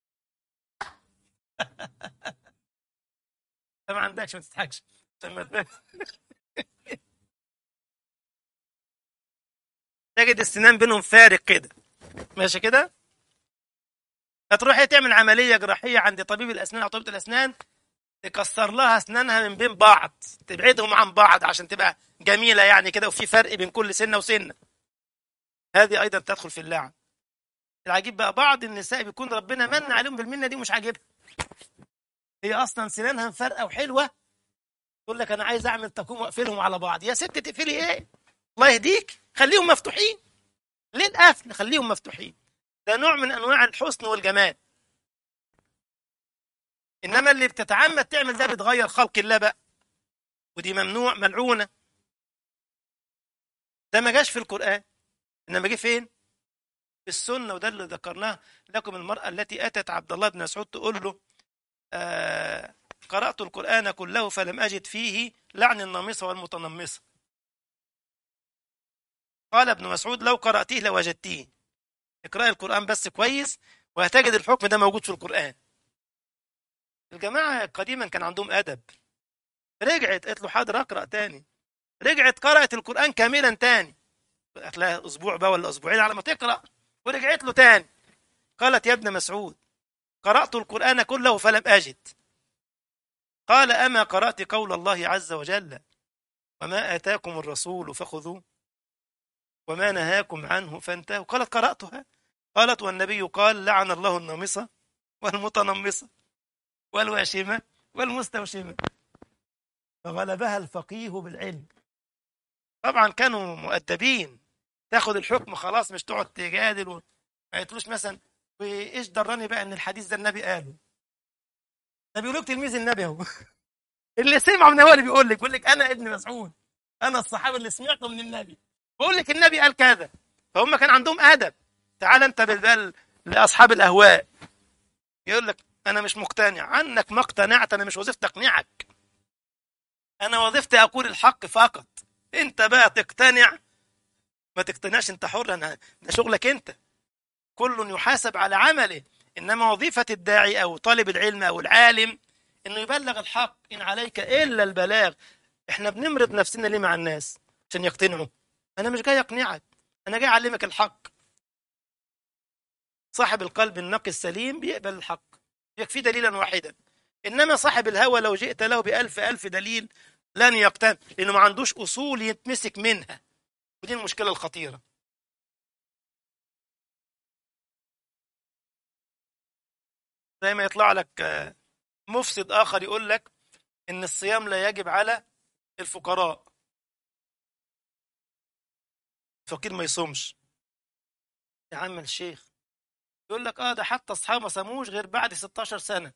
انت ما عندكش ما تضحكش عشان ما ت- تجد السنان بينهم فارق كده ماشي كده هتروح هي تعمل عمليه جراحيه عند طبيب الاسنان او طبيبه الاسنان تكسر لها اسنانها من بين بعض تبعدهم عن بعض عشان تبقى جميله يعني كده وفي فرق بين كل سنه وسنه هذه ايضا تدخل في اللعن العجيب بقى بعض النساء بيكون ربنا من عليهم بالمنه دي مش عاجبها هي اصلا سنانها مفرقه وحلوه تقول لك انا عايز اعمل تكوم واقفلهم على بعض يا ست تقفلي ايه الله يهديك خليهم مفتوحين ليه القفل خليهم مفتوحين ده نوع من انواع الحسن والجمال انما اللي بتتعمد تعمل ده بتغير خلق الله بقى ودي ممنوع ملعونه ده ما جاش في القران انما جه فين في السنه وده اللي ذكرناه لكم المراه التي اتت عبد الله بن مسعود تقول له آه قرات القران كله فلم اجد فيه لعن النامصه والمتنمصه قال ابن مسعود لو قراتيه لوجدتيه اقرأي القرآن بس كويس وهتجد الحكم ده موجود في القرآن الجماعة قديما كان عندهم أدب رجعت قالت له حاضر أقرأ تاني رجعت قرأت القرآن كاملا تاني قالت لها أسبوع بقى ولا أسبوعين على ما تقرأ ورجعت له تاني قالت يا ابن مسعود قرأت القرآن كله فلم أجد قال أما قرأت قول الله عز وجل وما آتاكم الرسول فخذوه وما نهاكم عنه فانتهوا قالت قرأتها قالت والنبي قال لعن الله النامصة والمتنمصة والواشمة والمستوشمة فغلبها الفقيه بالعلم طبعا كانوا مؤدبين تاخد الحكم خلاص مش تقعد تجادل و... ما يقولوش مثلا وايش دراني بقى ان الحديث ده النبي قاله ده بيقول لك تلميذ النبي اهو اللي سمعه من هو اللي بيقول لك بيقول لك انا ابن مسعود انا الصحابي اللي سمعته من النبي بقول لك النبي قال كذا فهم كان عندهم ادب تعال انت بالبال لاصحاب الاهواء يقول لك انا مش مقتنع عنك ما اقتنعت انا مش وظيفتي اقنعك انا وظيفتي اقول الحق فقط انت بقى تقتنع ما تقتنعش انت حر انا ده شغلك انت كل يحاسب على عمله انما وظيفه الداعي او طالب العلم او العالم انه يبلغ الحق ان عليك الا البلاغ احنا بنمرض نفسنا ليه مع الناس عشان يقتنعوا انا مش جاي اقنعك انا جاي اعلمك الحق صاحب القلب النقي السليم بيقبل الحق يكفي دليلا واحدا انما صاحب الهوى لو جئت له بألف ألف دليل لن يقتنع لانه ما عندوش اصول يتمسك منها ودي المشكله الخطيره زي ما يطلع لك آه، مفسد اخر يقول لك ان الصيام لا يجب على الفقراء الفقير ما يصومش يا عم الشيخ يقول لك اه ده حتى اصحابه ما صاموش غير بعد 16 سنه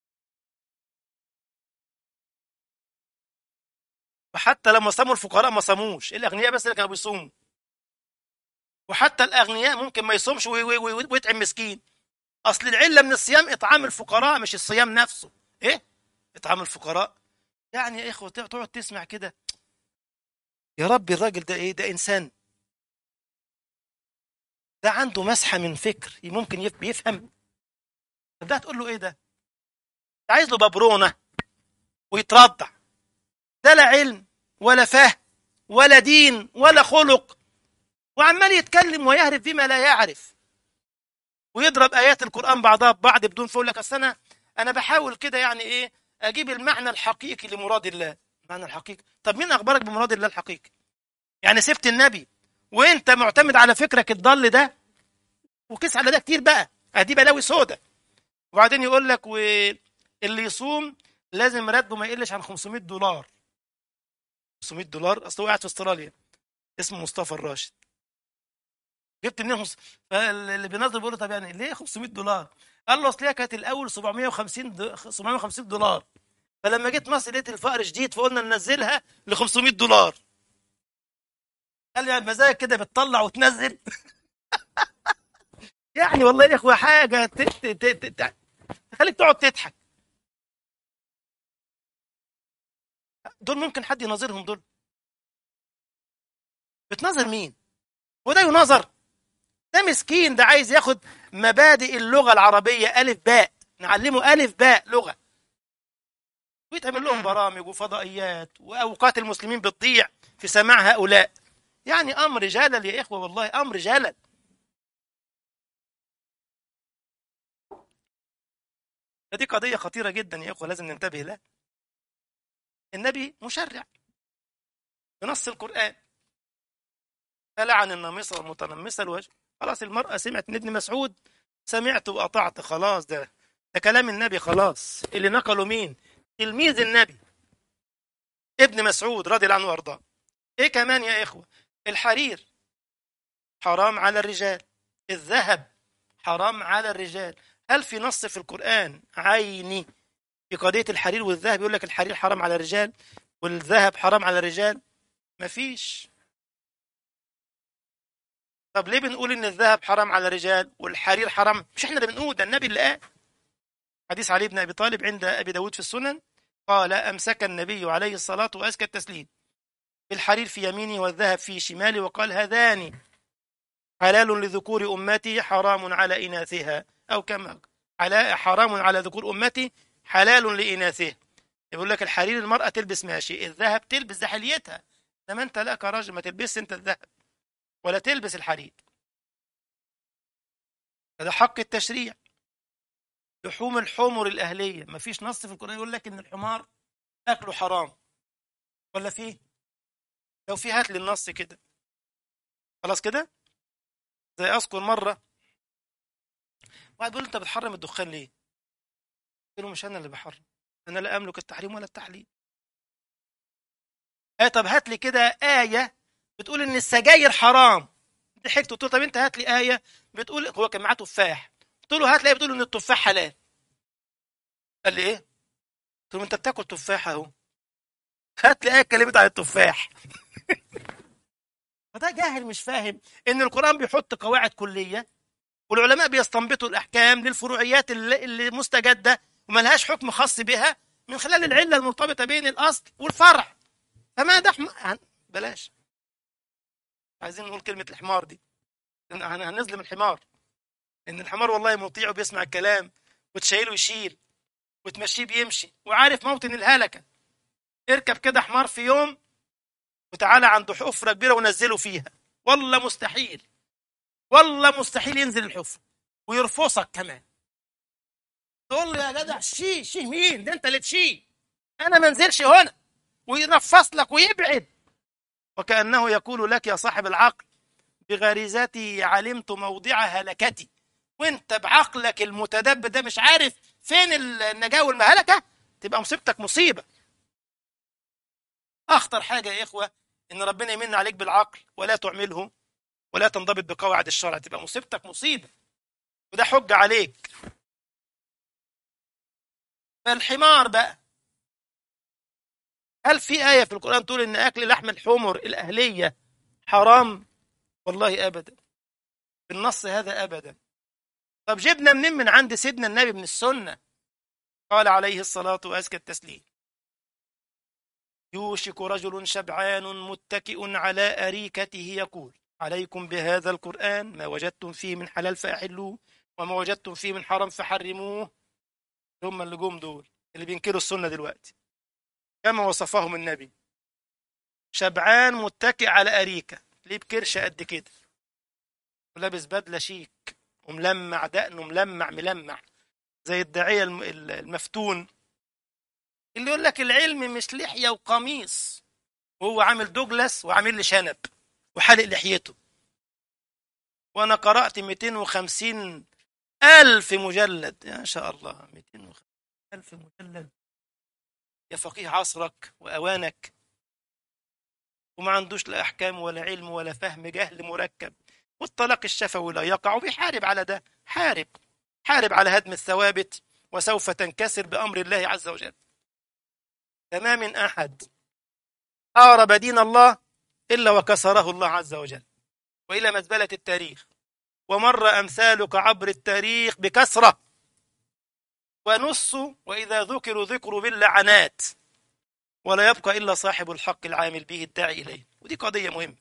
وحتى لما صاموا الفقراء ما صاموش الاغنياء بس اللي كانوا بيصوموا وحتى الاغنياء ممكن ما يصومش وي- وي- وي- ويطعم مسكين اصل العله من الصيام اطعام الفقراء مش الصيام نفسه ايه اطعام الفقراء يعني يا اخوه تقعد تسمع كده يا رب الراجل ده ايه ده انسان ده عنده مسحه من فكر ممكن يف- بيفهم ده تقول له ايه ده عايز له ببرونه ويترضع ده لا علم ولا فهم ولا دين ولا خلق وعمال يتكلم ويهرب فيما لا يعرف ويضرب ايات القران بعضها ببعض بدون فول لك اصل انا انا بحاول كده يعني ايه اجيب المعنى الحقيقي لمراد الله المعنى الحقيقي طب مين اخبرك بمراد الله الحقيقي يعني سبت النبي وانت معتمد على فكرك الضل ده وكيس على ده كتير بقى ادي بلاوي سودة وبعدين يقول لك واللي يصوم لازم راتبه ما يقلش عن 500 دولار 500 دولار اصل هو قاعد في استراليا اسمه مصطفى الراشد جبت منين خمس... فاللي بينظر بيقول له طب يعني ليه 500 دولار؟ قال له اصل هي كانت الاول 750 دو... 750 دولار فلما جيت مصر لقيت الفقر شديد فقلنا ننزلها ل 500 دولار قال لي مزاجك كده بتطلع وتنزل يعني والله يا اخويا حاجه ت... ت... ت... ت... تخليك تقعد تضحك دول ممكن حد يناظرهم دول بتناظر مين وده يناظر ده مسكين ده عايز ياخد مبادئ اللغة العربية ألف باء نعلمه ألف باء لغة ويتعمل لهم برامج وفضائيات وأوقات المسلمين بتضيع في سماع هؤلاء يعني أمر جلل يا إخوة والله أمر جلل فدي قضية خطيرة جدا يا إخوة لازم ننتبه لها النبي مشرع بنص القرآن فلعن النامصة والمتنمصة الوجه خلاص المرأة سمعت من ابن مسعود سمعت وأطعت خلاص ده ده كلام النبي خلاص اللي نقله مين تلميذ النبي ابن مسعود رضي الله عنه وارضاه ايه كمان يا اخوه الحرير حرام على الرجال الذهب حرام على الرجال هل في نص في القرآن عيني في قضية الحرير والذهب يقول لك الحرير حرام على الرجال والذهب حرام على الرجال مفيش طب ليه بنقول ان الذهب حرام على الرجال والحرير حرام مش احنا اللي بنقول ده النبي اللي قال حديث علي بن ابي طالب عند ابي داود في السنن قال امسك النبي عليه الصلاه وازكى التسليم الحرير في يميني والذهب في شمالي وقال هذان حلال لذكور امتي حرام على اناثها او كما على حرام على ذكور امتي حلال لاناثها يقول لك الحرير المراه تلبس ماشي الذهب تلبس ده حليتها انما انت لا كراجل ما تلبسش انت الذهب ولا تلبس الحرير هذا حق التشريع لحوم الحمر الأهلية ما فيش نص في القرآن يقول لك إن الحمار أكله حرام ولا فيه لو في هات لي النص كده خلاص كده زي أذكر مرة واحد بيقول أنت بتحرم الدخان ليه قلت له مش أنا اللي بحرم أنا لا أملك التحريم ولا التحليل آه طب هات لي كده آية بتقول ان السجاير حرام ضحكت قلت له طب انت هات لي ايه بتقول هو كان معاه تفاح قلت له هات لي بتقول ان التفاح حلال قال لي ايه قلت له انت بتاكل تفاح اهو هات لي ايه اتكلمت عن التفاح فده جاهل مش فاهم ان القران بيحط قواعد كليه والعلماء بيستنبطوا الاحكام للفروعيات اللي, اللي مستجده وملهاش حكم خاص بها من خلال العله المرتبطه بين الاصل والفرع فما ده حم... بلاش عايزين نقول كلمة الحمار دي هنظلم الحمار إن الحمار والله مطيع وبيسمع الكلام وتشيله يشيل وتمشيه بيمشي وعارف موطن الهلكة اركب كده حمار في يوم وتعالى عند حفرة كبيرة ونزله فيها والله مستحيل والله مستحيل ينزل الحفرة ويرفصك كمان تقول له يا جدع شي شي مين ده انت اللي تشي انا ما انزلش هنا وينفص لك ويبعد وكأنه يقول لك يا صاحب العقل بغريزتي علمت موضع هلكتي وانت بعقلك المتدب ده مش عارف فين النجاة والمهلكة تبقى مصيبتك مصيبة أخطر حاجة يا إخوة إن ربنا يمن عليك بالعقل ولا تعمله ولا تنضبط بقواعد الشرع تبقى مصيبتك مصيبة وده حجة عليك فالحمار بقى هل في آية في القرآن تقول إن أكل لحم الحمر الأهلية حرام؟ والله أبدا بالنص هذا أبدا طب جبنا منين من عند سيدنا النبي من السنة قال عليه الصلاة وأزكى التسليم يوشك رجل شبعان متكئ على أريكته يقول عليكم بهذا القرآن ما وجدتم فيه من حلال فأحلوه وما وجدتم فيه من حرام فحرموه هم اللي جم دول اللي بينكروا السنة دلوقتي كما وصفهم النبي شبعان متكئ على أريكة ليه بكرشة قد كده ولابس بدلة شيك وملمع دقنه ملمع ملمع زي الداعية الم- ال- المفتون اللي يقول لك العلم مش لحية وقميص وهو عامل دوجلاس وعامل لي شنب وحالق لحيته وانا قرأت 250 ألف مجلد يا شاء الله 250 ألف مجلد يا فقيه عصرك وأوانك وما عندوش لا أحكام ولا علم ولا فهم جهل مركب والطلاق الشفوي لا يقع وبيحارب على ده حارب حارب على هدم الثوابت وسوف تنكسر بأمر الله عز وجل فما من أحد حارب دين الله إلا وكسره الله عز وجل وإلى مزبلة التاريخ ومر أمثالك عبر التاريخ بكثرة ونص وإذا ذكروا ذكروا باللعنات ولا يبقى إلا صاحب الحق العامل به الداعي إليه ودي قضية مهمة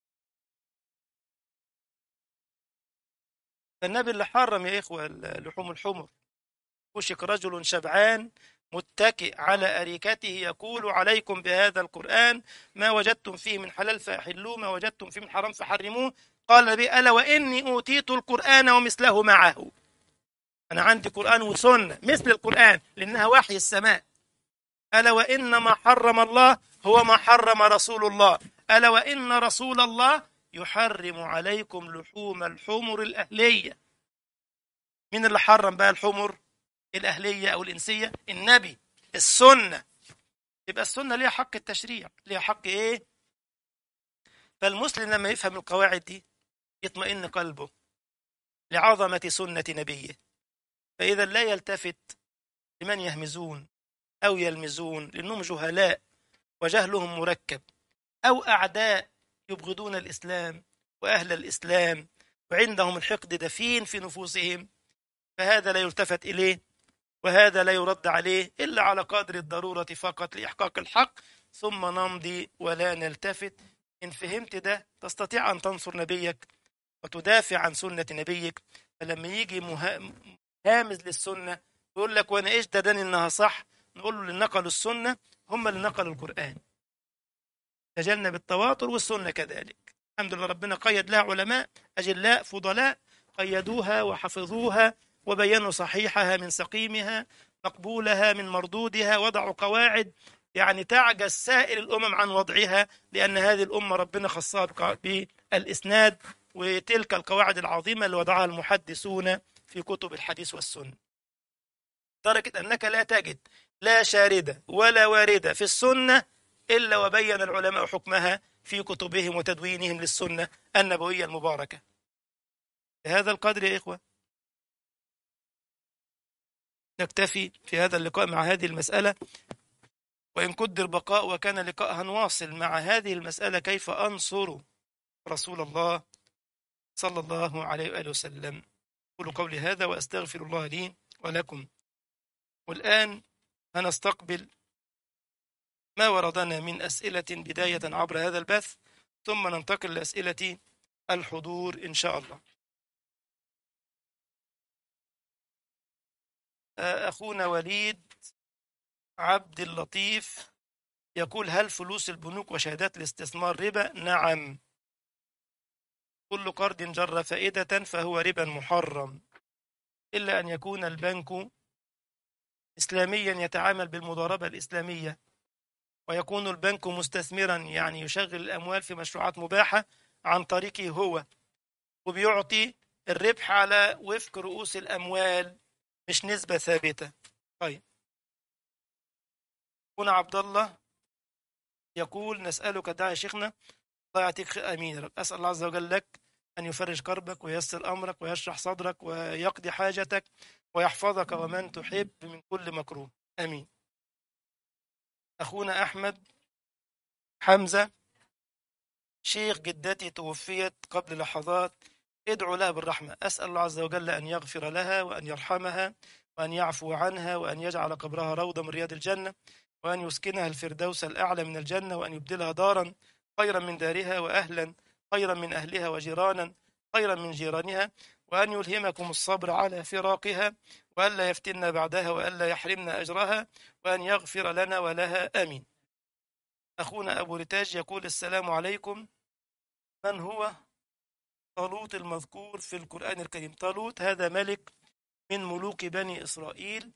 فالنبي اللي حرم يا إخوة لحوم الحمر كشك رجل شبعان متكئ على أريكته يقول عليكم بهذا القرآن ما وجدتم فيه من حلال فأحلوه ما وجدتم فيه من حرام فحرموه قال النبي ألا وإني أوتيت القرآن ومثله معه أنا عندي قرآن وسنة مثل القرآن لأنها وحي السماء ألا وإن ما حرم الله هو ما حرم رسول الله ألا وإن رسول الله يحرم عليكم لحوم الحمر الأهلية مين اللي حرم بقى الحمر الأهلية أو الإنسية النبي السنة يبقى السنة ليها حق التشريع ليها حق إيه فالمسلم لما يفهم القواعد دي يطمئن قلبه لعظمة سنة نبيه فإذا لا يلتفت لمن يهمزون أو يلمزون لأنهم جهلاء وجهلهم مركب أو أعداء يبغضون الإسلام وأهل الإسلام وعندهم الحقد دفين في نفوسهم فهذا لا يلتفت إليه وهذا لا يرد عليه إلا على قدر الضرورة فقط لإحقاق الحق ثم نمضي ولا نلتفت إن فهمت ده تستطيع أن تنصر نبيك وتدافع عن سنة نبيك فلما يجي مها... هامز للسنة يقول لك وأنا إيش داني إنها صح نقول له اللي نقلوا السنة هم اللي نقلوا القرآن تجنب التواتر والسنة كذلك الحمد لله ربنا قيد لها علماء أجلاء فضلاء قيدوها وحفظوها وبينوا صحيحها من سقيمها مقبولها من مردودها وضعوا قواعد يعني تعجز سائر الأمم عن وضعها لأن هذه الأمة ربنا خصها بالإسناد وتلك القواعد العظيمة اللي وضعها المحدثون في كتب الحديث والسنة درجة أنك لا تجد لا شاردة ولا واردة في السنة إلا وبين العلماء حكمها في كتبهم وتدوينهم للسنة النبوية المباركة بهذا القدر يا إخوة نكتفي في هذا اللقاء مع هذه المسألة وإن قدر بقاء وكان لقاء واصل مع هذه المسألة كيف أنصر رسول الله صلى الله عليه وآله وسلم أقول قولي هذا وأستغفر الله لي ولكم والآن هنستقبل ما وردنا من أسئلة بداية عبر هذا البث ثم ننتقل لأسئلة الحضور إن شاء الله أخونا وليد عبد اللطيف يقول هل فلوس البنوك وشهادات الاستثمار ربا؟ نعم كل قرض جر فائدة فهو ربا محرم إلا أن يكون البنك إسلاميا يتعامل بالمضاربة الإسلامية ويكون البنك مستثمرا يعني يشغل الأموال في مشروعات مباحة عن طريقه هو وبيعطي الربح على وفق رؤوس الأموال مش نسبة ثابتة طيب هنا عبد الله يقول نسألك دعاء شيخنا الله يعطيك أمين أسأل الله عز وجل لك أن يفرج كربك ويسر أمرك ويشرح صدرك ويقضي حاجتك ويحفظك ومن تحب من كل مكروه أمين أخونا أحمد حمزة شيخ جدتي توفيت قبل لحظات ادعو لها بالرحمة أسأل الله عز وجل أن يغفر لها وأن يرحمها وأن يعفو عنها وأن يجعل قبرها روضة من رياض الجنة وأن يسكنها الفردوس الأعلى من الجنة وأن يبدلها دارا خيرا من دارها وأهلا خيرا من أهلها وجيرانا خيرا من جيرانها وأن يلهمكم الصبر على فراقها وألا يفتنا بعدها وألا يحرمنا أجرها وأن يغفر لنا ولها آمين أخونا أبو رتاج يقول السلام عليكم من هو طالوت المذكور في القرآن الكريم طالوت هذا ملك من ملوك بني إسرائيل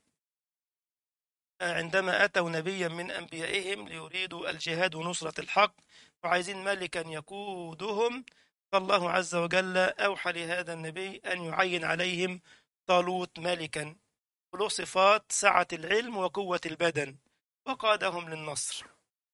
عندما أتوا نبيا من أنبيائهم ليريدوا الجهاد ونصرة الحق وعايزين ملكا يقودهم فالله عز وجل أوحى لهذا النبي أن يعين عليهم طالوت ملكا له صفات سعة العلم وقوة البدن وقادهم للنصر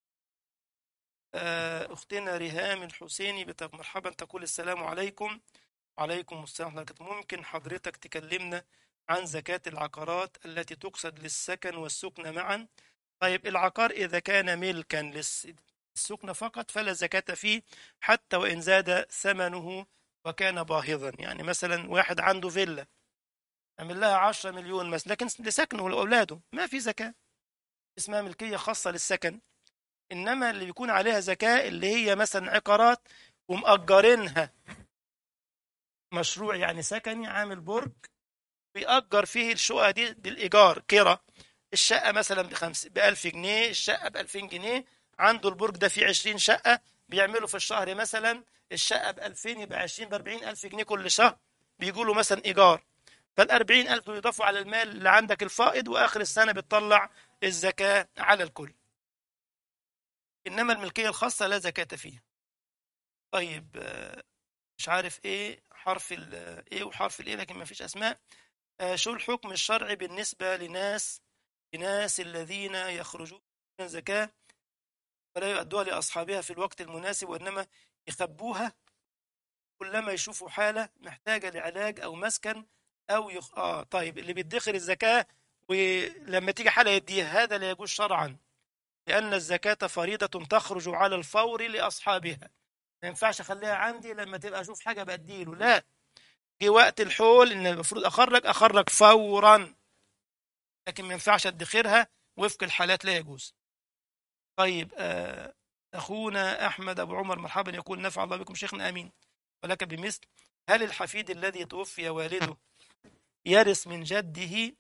أختنا ريهام الحسيني بتق مرحبا تقول السلام عليكم وعليكم السلام ورحمة الله ممكن حضرتك تكلمنا عن زكاة العقارات التي تقصد للسكن والسكن معا طيب العقار إذا كان ملكا للسكن فقط فلا زكاة فيه حتى وإن زاد ثمنه وكان باهظا يعني مثلا واحد عنده فيلا عمل لها 10 مليون مثلا لكن لسكنه لأولاده ما في زكاة اسمها ملكية خاصة للسكن إنما اللي بيكون عليها زكاة اللي هي مثلا عقارات ومأجرينها مشروع يعني سكني عامل برج بيأجر فيه الشقة دي بالإيجار كرة الشقة مثلا بخمس بألف جنيه الشقة بألفين جنيه عنده البرج ده فيه عشرين شقة بيعملوا في الشهر مثلا الشقة بألفين يبقى عشرين بأربعين ألف جنيه كل شهر بيقولوا مثلا إيجار فالأربعين ألف يضافوا على المال اللي عندك الفائض وآخر السنة بتطلع الزكاة على الكل إنما الملكية الخاصة لا زكاة فيها طيب مش عارف إيه حرف ال إيه وحرف الإيه لكن ما فيش أسماء شو الحكم الشرعي بالنسبة لناس لناس الذين يخرجون من الزكاة ولا يؤدوها لأصحابها في الوقت المناسب وإنما يخبوها كلما يشوفوا حالة محتاجة لعلاج أو مسكن أو يخ... آه طيب اللي بيدخر الزكاة ولما تيجي حالة يديها هذا لا يجوز شرعا لأن الزكاة فريضة تخرج على الفور لأصحابها ما ينفعش أخليها عندي لما تبقى أشوف حاجة بأديله لا جه وقت الحول إن المفروض أخرج أخرج فورا لكن ما ينفعش أدخرها وفق الحالات لا يجوز طيب آه أخونا أحمد أبو عمر مرحبا يقول نفع الله بكم شيخنا أمين ولك بمثل هل الحفيد الذي توفي والده يرث من جده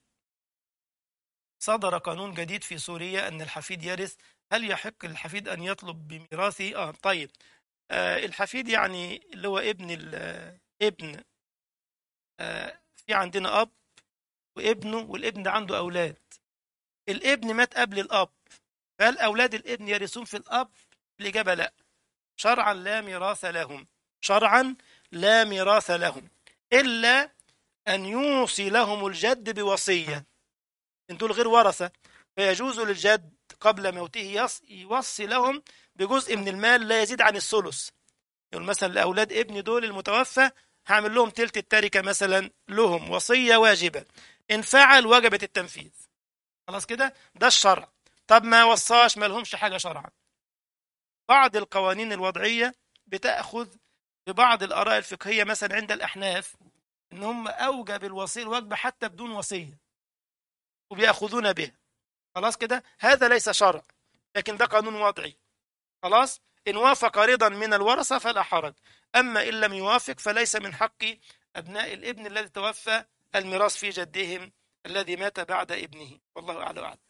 صدر قانون جديد في سوريا أن الحفيد يرث هل يحق للحفيد أن يطلب بميراثه آه طيب آه الحفيد يعني اللي هو ابن ابن آه في عندنا أب وابنه والابن ده عنده أولاد الابن مات قبل الأب فهل أولاد الابن يرثون في الأب الإجابة لا شرعا لا ميراث لهم شرعا لا ميراث لهم إلا أن يوصي لهم الجد بوصية إن دول غير ورثة فيجوز للجد قبل موته يوصي لهم بجزء من المال لا يزيد عن الثلث يقول مثلا لأولاد ابني دول المتوفى هعمل لهم تلت التركة مثلا لهم وصية واجبة إن فعل وجبت التنفيذ خلاص كده ده الشرع طب ما وصاش ما لهمش حاجة شرعا بعض القوانين الوضعية بتأخذ ببعض الآراء الفقهية مثلا عند الأحناف إن هم أوجب الوصية الواجبة حتى بدون وصية وبيأخذون به خلاص كده هذا ليس شرع لكن ده قانون وضعي خلاص إن وافق رضا من الورثة فلا حرج أما إن لم يوافق فليس من حق أبناء الابن الذي توفى الميراث في جدهم الذي مات بعد ابنه والله أعلى وأعلم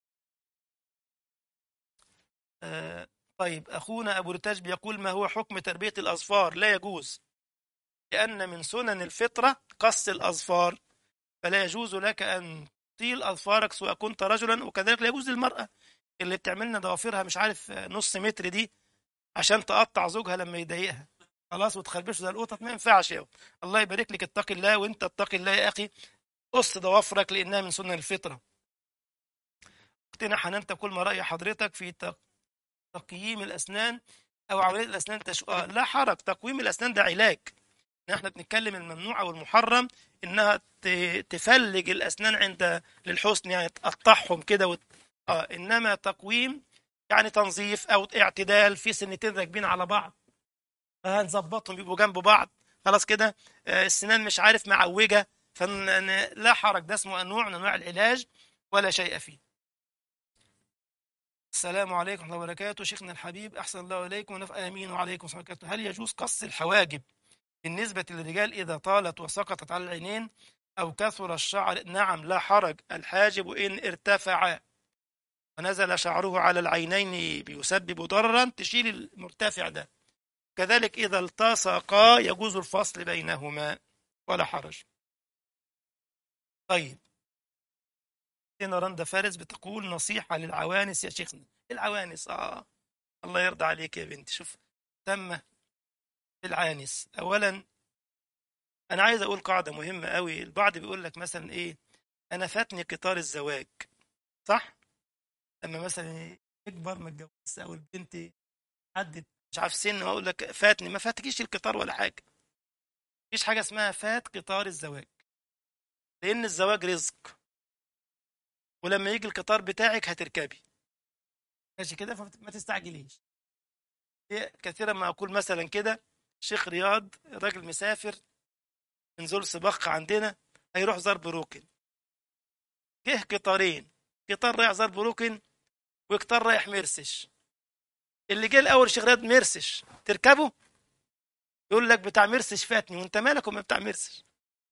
آه طيب أخونا أبو رتاج بيقول ما هو حكم تربية الأظفار لا يجوز لأن من سنن الفطرة قص الأظفار فلا يجوز لك أن تطيل أظفارك سواء كنت رجلا وكذلك لا يجوز للمرأة اللي بتعملنا ضوافرها مش عارف نص متر دي عشان تقطع زوجها لما يضايقها خلاص وتخربشه زي القطط ما ينفعش يا الله يبارك لك اتقي الله وانت اتقي الله يا اخي قص ضوافرك لانها من سنن الفطره اختنا حنان تقول ما راي حضرتك في تقييم الاسنان او عمليه الاسنان تشو... آه لا حرج تقويم الاسنان ده علاج احنا بنتكلم الممنوع او المحرم انها تفلج الاسنان عند للحسن يعني تقطعهم كده وت... اه انما تقويم يعني تنظيف او اعتدال في سنتين راكبين على بعض هنظبطهم يبقوا جنب بعض خلاص كده آه السنان مش عارف معوجه فلا حرج ده اسمه نوع من انواع العلاج ولا شيء فيه السلام عليكم ورحمه الله وبركاته شيخنا الحبيب احسن الله اليكم ونفع امين وعليكم السلام وبركاته هل يجوز قص الحواجب بالنسبة للرجال إذا طالت وسقطت على العينين أو كثر الشعر نعم لا حرج الحاجب إن ارتفع ونزل شعره على العينين بيسبب ضررا تشيل المرتفع ده كذلك إذا التصقا يجوز الفصل بينهما ولا حرج طيب هنا رندا فارس بتقول نصيحة للعوانس يا شيخنا العوانس آه الله يرضى عليك يا بنتي شوف تم العانس أولا أنا عايز أقول قاعدة مهمة قوي البعض بيقول لك مثلا إيه أنا فاتني قطار الزواج صح لما مثلا يكبر ما اتجوزش أو البنت عدت مش عارف سن واقول لك فاتني ما فاتكيش القطار ولا حاجه مفيش حاجه اسمها فات قطار الزواج لان الزواج رزق ولما يجي القطار بتاعك هتركبي ماشي كده فما تستعجليش كثيرا ما اقول مثلا كده شيخ رياض راجل مسافر من زول سباق عندنا هيروح زار بروكن جه قطارين قطار رايح زار بروكن وقطار رايح مرسش اللي جه الاول شيخ رياض مرسش تركبه يقول لك بتاع مرسش فاتني وانت مالك وما بتاع مرسش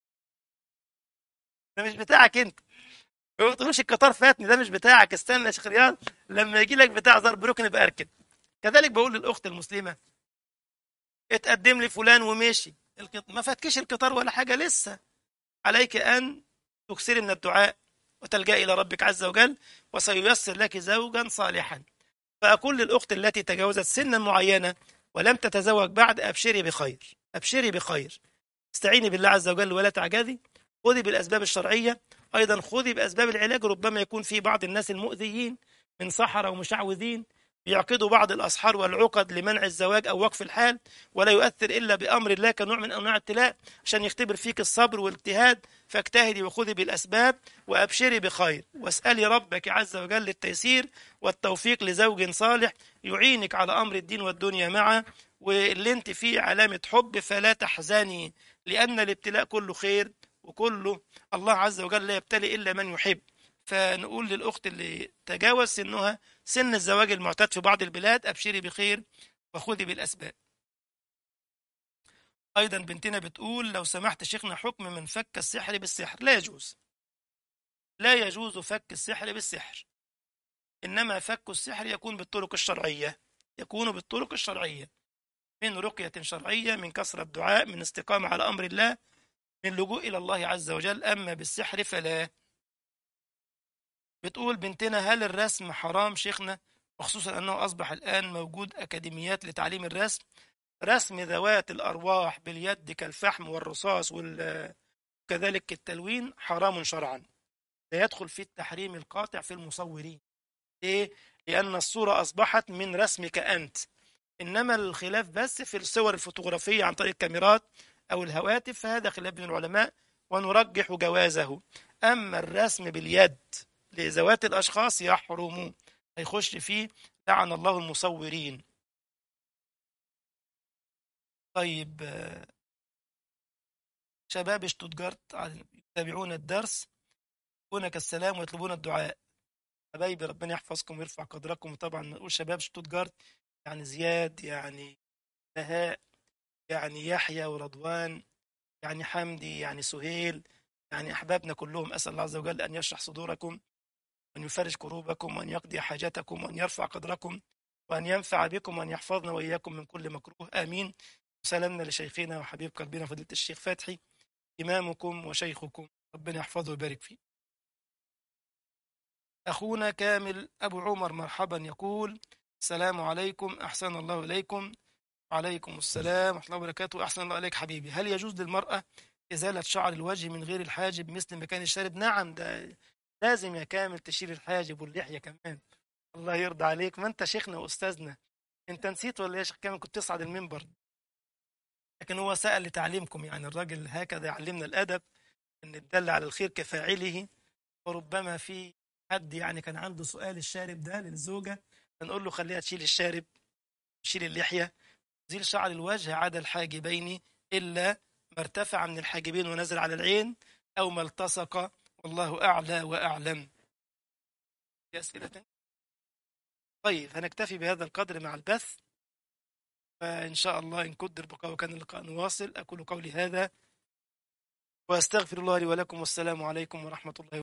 ده مش بتاعك انت ما تقولوش القطار فاتني ده مش بتاعك استنى يا شيخ رياض لما يجي لك بتاع زار بروكن يبقى اركب كذلك بقول للاخت المسلمه اتقدم لي فلان ومشي القط... ما فاتكش القطار ولا حاجه لسه عليك ان تكثري من الدعاء وتلجأ الى ربك عز وجل وسييسر لك زوجا صالحا فأقول للأخت التي تجاوزت سنا معينة ولم تتزوج بعد أبشري بخير أبشري بخير استعيني بالله عز وجل ولا تعجزي خذي بالأسباب الشرعية أيضا خذي بأسباب العلاج ربما يكون في بعض الناس المؤذيين من سحرة ومشعوذين يعقدوا بعض الأسحار والعقد لمنع الزواج أو وقف الحال ولا يؤثر إلا بأمر الله كنوع من أنواع الابتلاء عشان يختبر فيك الصبر والاجتهاد فاجتهدي وخذي بالأسباب وأبشري بخير واسألي ربك عز وجل التيسير والتوفيق لزوج صالح يعينك على أمر الدين والدنيا معه واللي انت فيه علامة حب فلا تحزني لأن الابتلاء كله خير وكله الله عز وجل لا يبتلي إلا من يحب فنقول للأخت اللي تجاوز سنها سن الزواج المعتاد في بعض البلاد أبشري بخير وخذي بالأسباب أيضا بنتنا بتقول لو سمحت شيخنا حكم من فك السحر بالسحر لا يجوز لا يجوز فك السحر بالسحر إنما فك السحر يكون بالطرق الشرعية يكون بالطرق الشرعية من رقية شرعية من كثرة دعاء من استقامة على أمر الله من لجوء إلى الله عز وجل أما بالسحر فلا بتقول بنتنا هل الرسم حرام شيخنا وخصوصا أنه أصبح الآن موجود أكاديميات لتعليم الرسم رسم ذوات الأرواح باليد كالفحم والرصاص وكذلك التلوين حرام شرعا لا يدخل في التحريم القاطع في المصورين ليه؟ لأن الصورة أصبحت من رسمك أنت إنما الخلاف بس في الصور الفوتوغرافية عن طريق الكاميرات أو الهواتف فهذا خلاف بين العلماء ونرجح جوازه أما الرسم باليد لذوات الأشخاص يحرم هيخش فيه لعن الله المصورين طيب شباب شتوتجارت يتابعون الدرس هناك السلام ويطلبون الدعاء حبايبي ربنا يحفظكم ويرفع قدركم وطبعا نقول شباب شتوتجارت يعني زياد يعني بهاء يعني يحيى ورضوان يعني حمدي يعني سهيل يعني أحبابنا كلهم أسأل الله عز وجل أن يشرح صدوركم وأن يفرج كروبكم وأن يقضي حاجتكم وأن يرفع قدركم وأن ينفع بكم وأن يحفظنا وإياكم من كل مكروه آمين سلامنا لشيخنا وحبيب قلبنا فضيلة الشيخ فتحي إمامكم وشيخكم ربنا يحفظه ويبارك فيه أخونا كامل أبو عمر مرحبا يقول السلام عليكم أحسن الله إليكم وعليكم السلام ورحمة الله وبركاته أحسن الله إليك حبيبي هل يجوز للمرأة إزالة شعر الوجه من غير الحاجب مثل مكان الشارب نعم ده لازم يا كامل تشيل الحاجب واللحية كمان الله يرضى عليك ما أنت شيخنا وأستاذنا أنت نسيت ولا يا شيخ كامل كنت تصعد المنبر لكن هو سأل لتعليمكم يعني الراجل هكذا يعلمنا الأدب أن الدل على الخير كفاعله وربما في حد يعني كان عنده سؤال الشارب ده للزوجة فنقول له خليها تشيل الشارب تشيل اللحية زيل شعر الوجه عدا الحاجبين إلا ما ارتفع من الحاجبين ونزل على العين أو ما التصق والله أعلى وأعلم في أسئلة طيب هنكتفي بهذا القدر مع البث فإن شاء الله إن قدر بقاء وكان اللقاء نواصل أقول قولي هذا وأستغفر الله لي ولكم والسلام عليكم ورحمة الله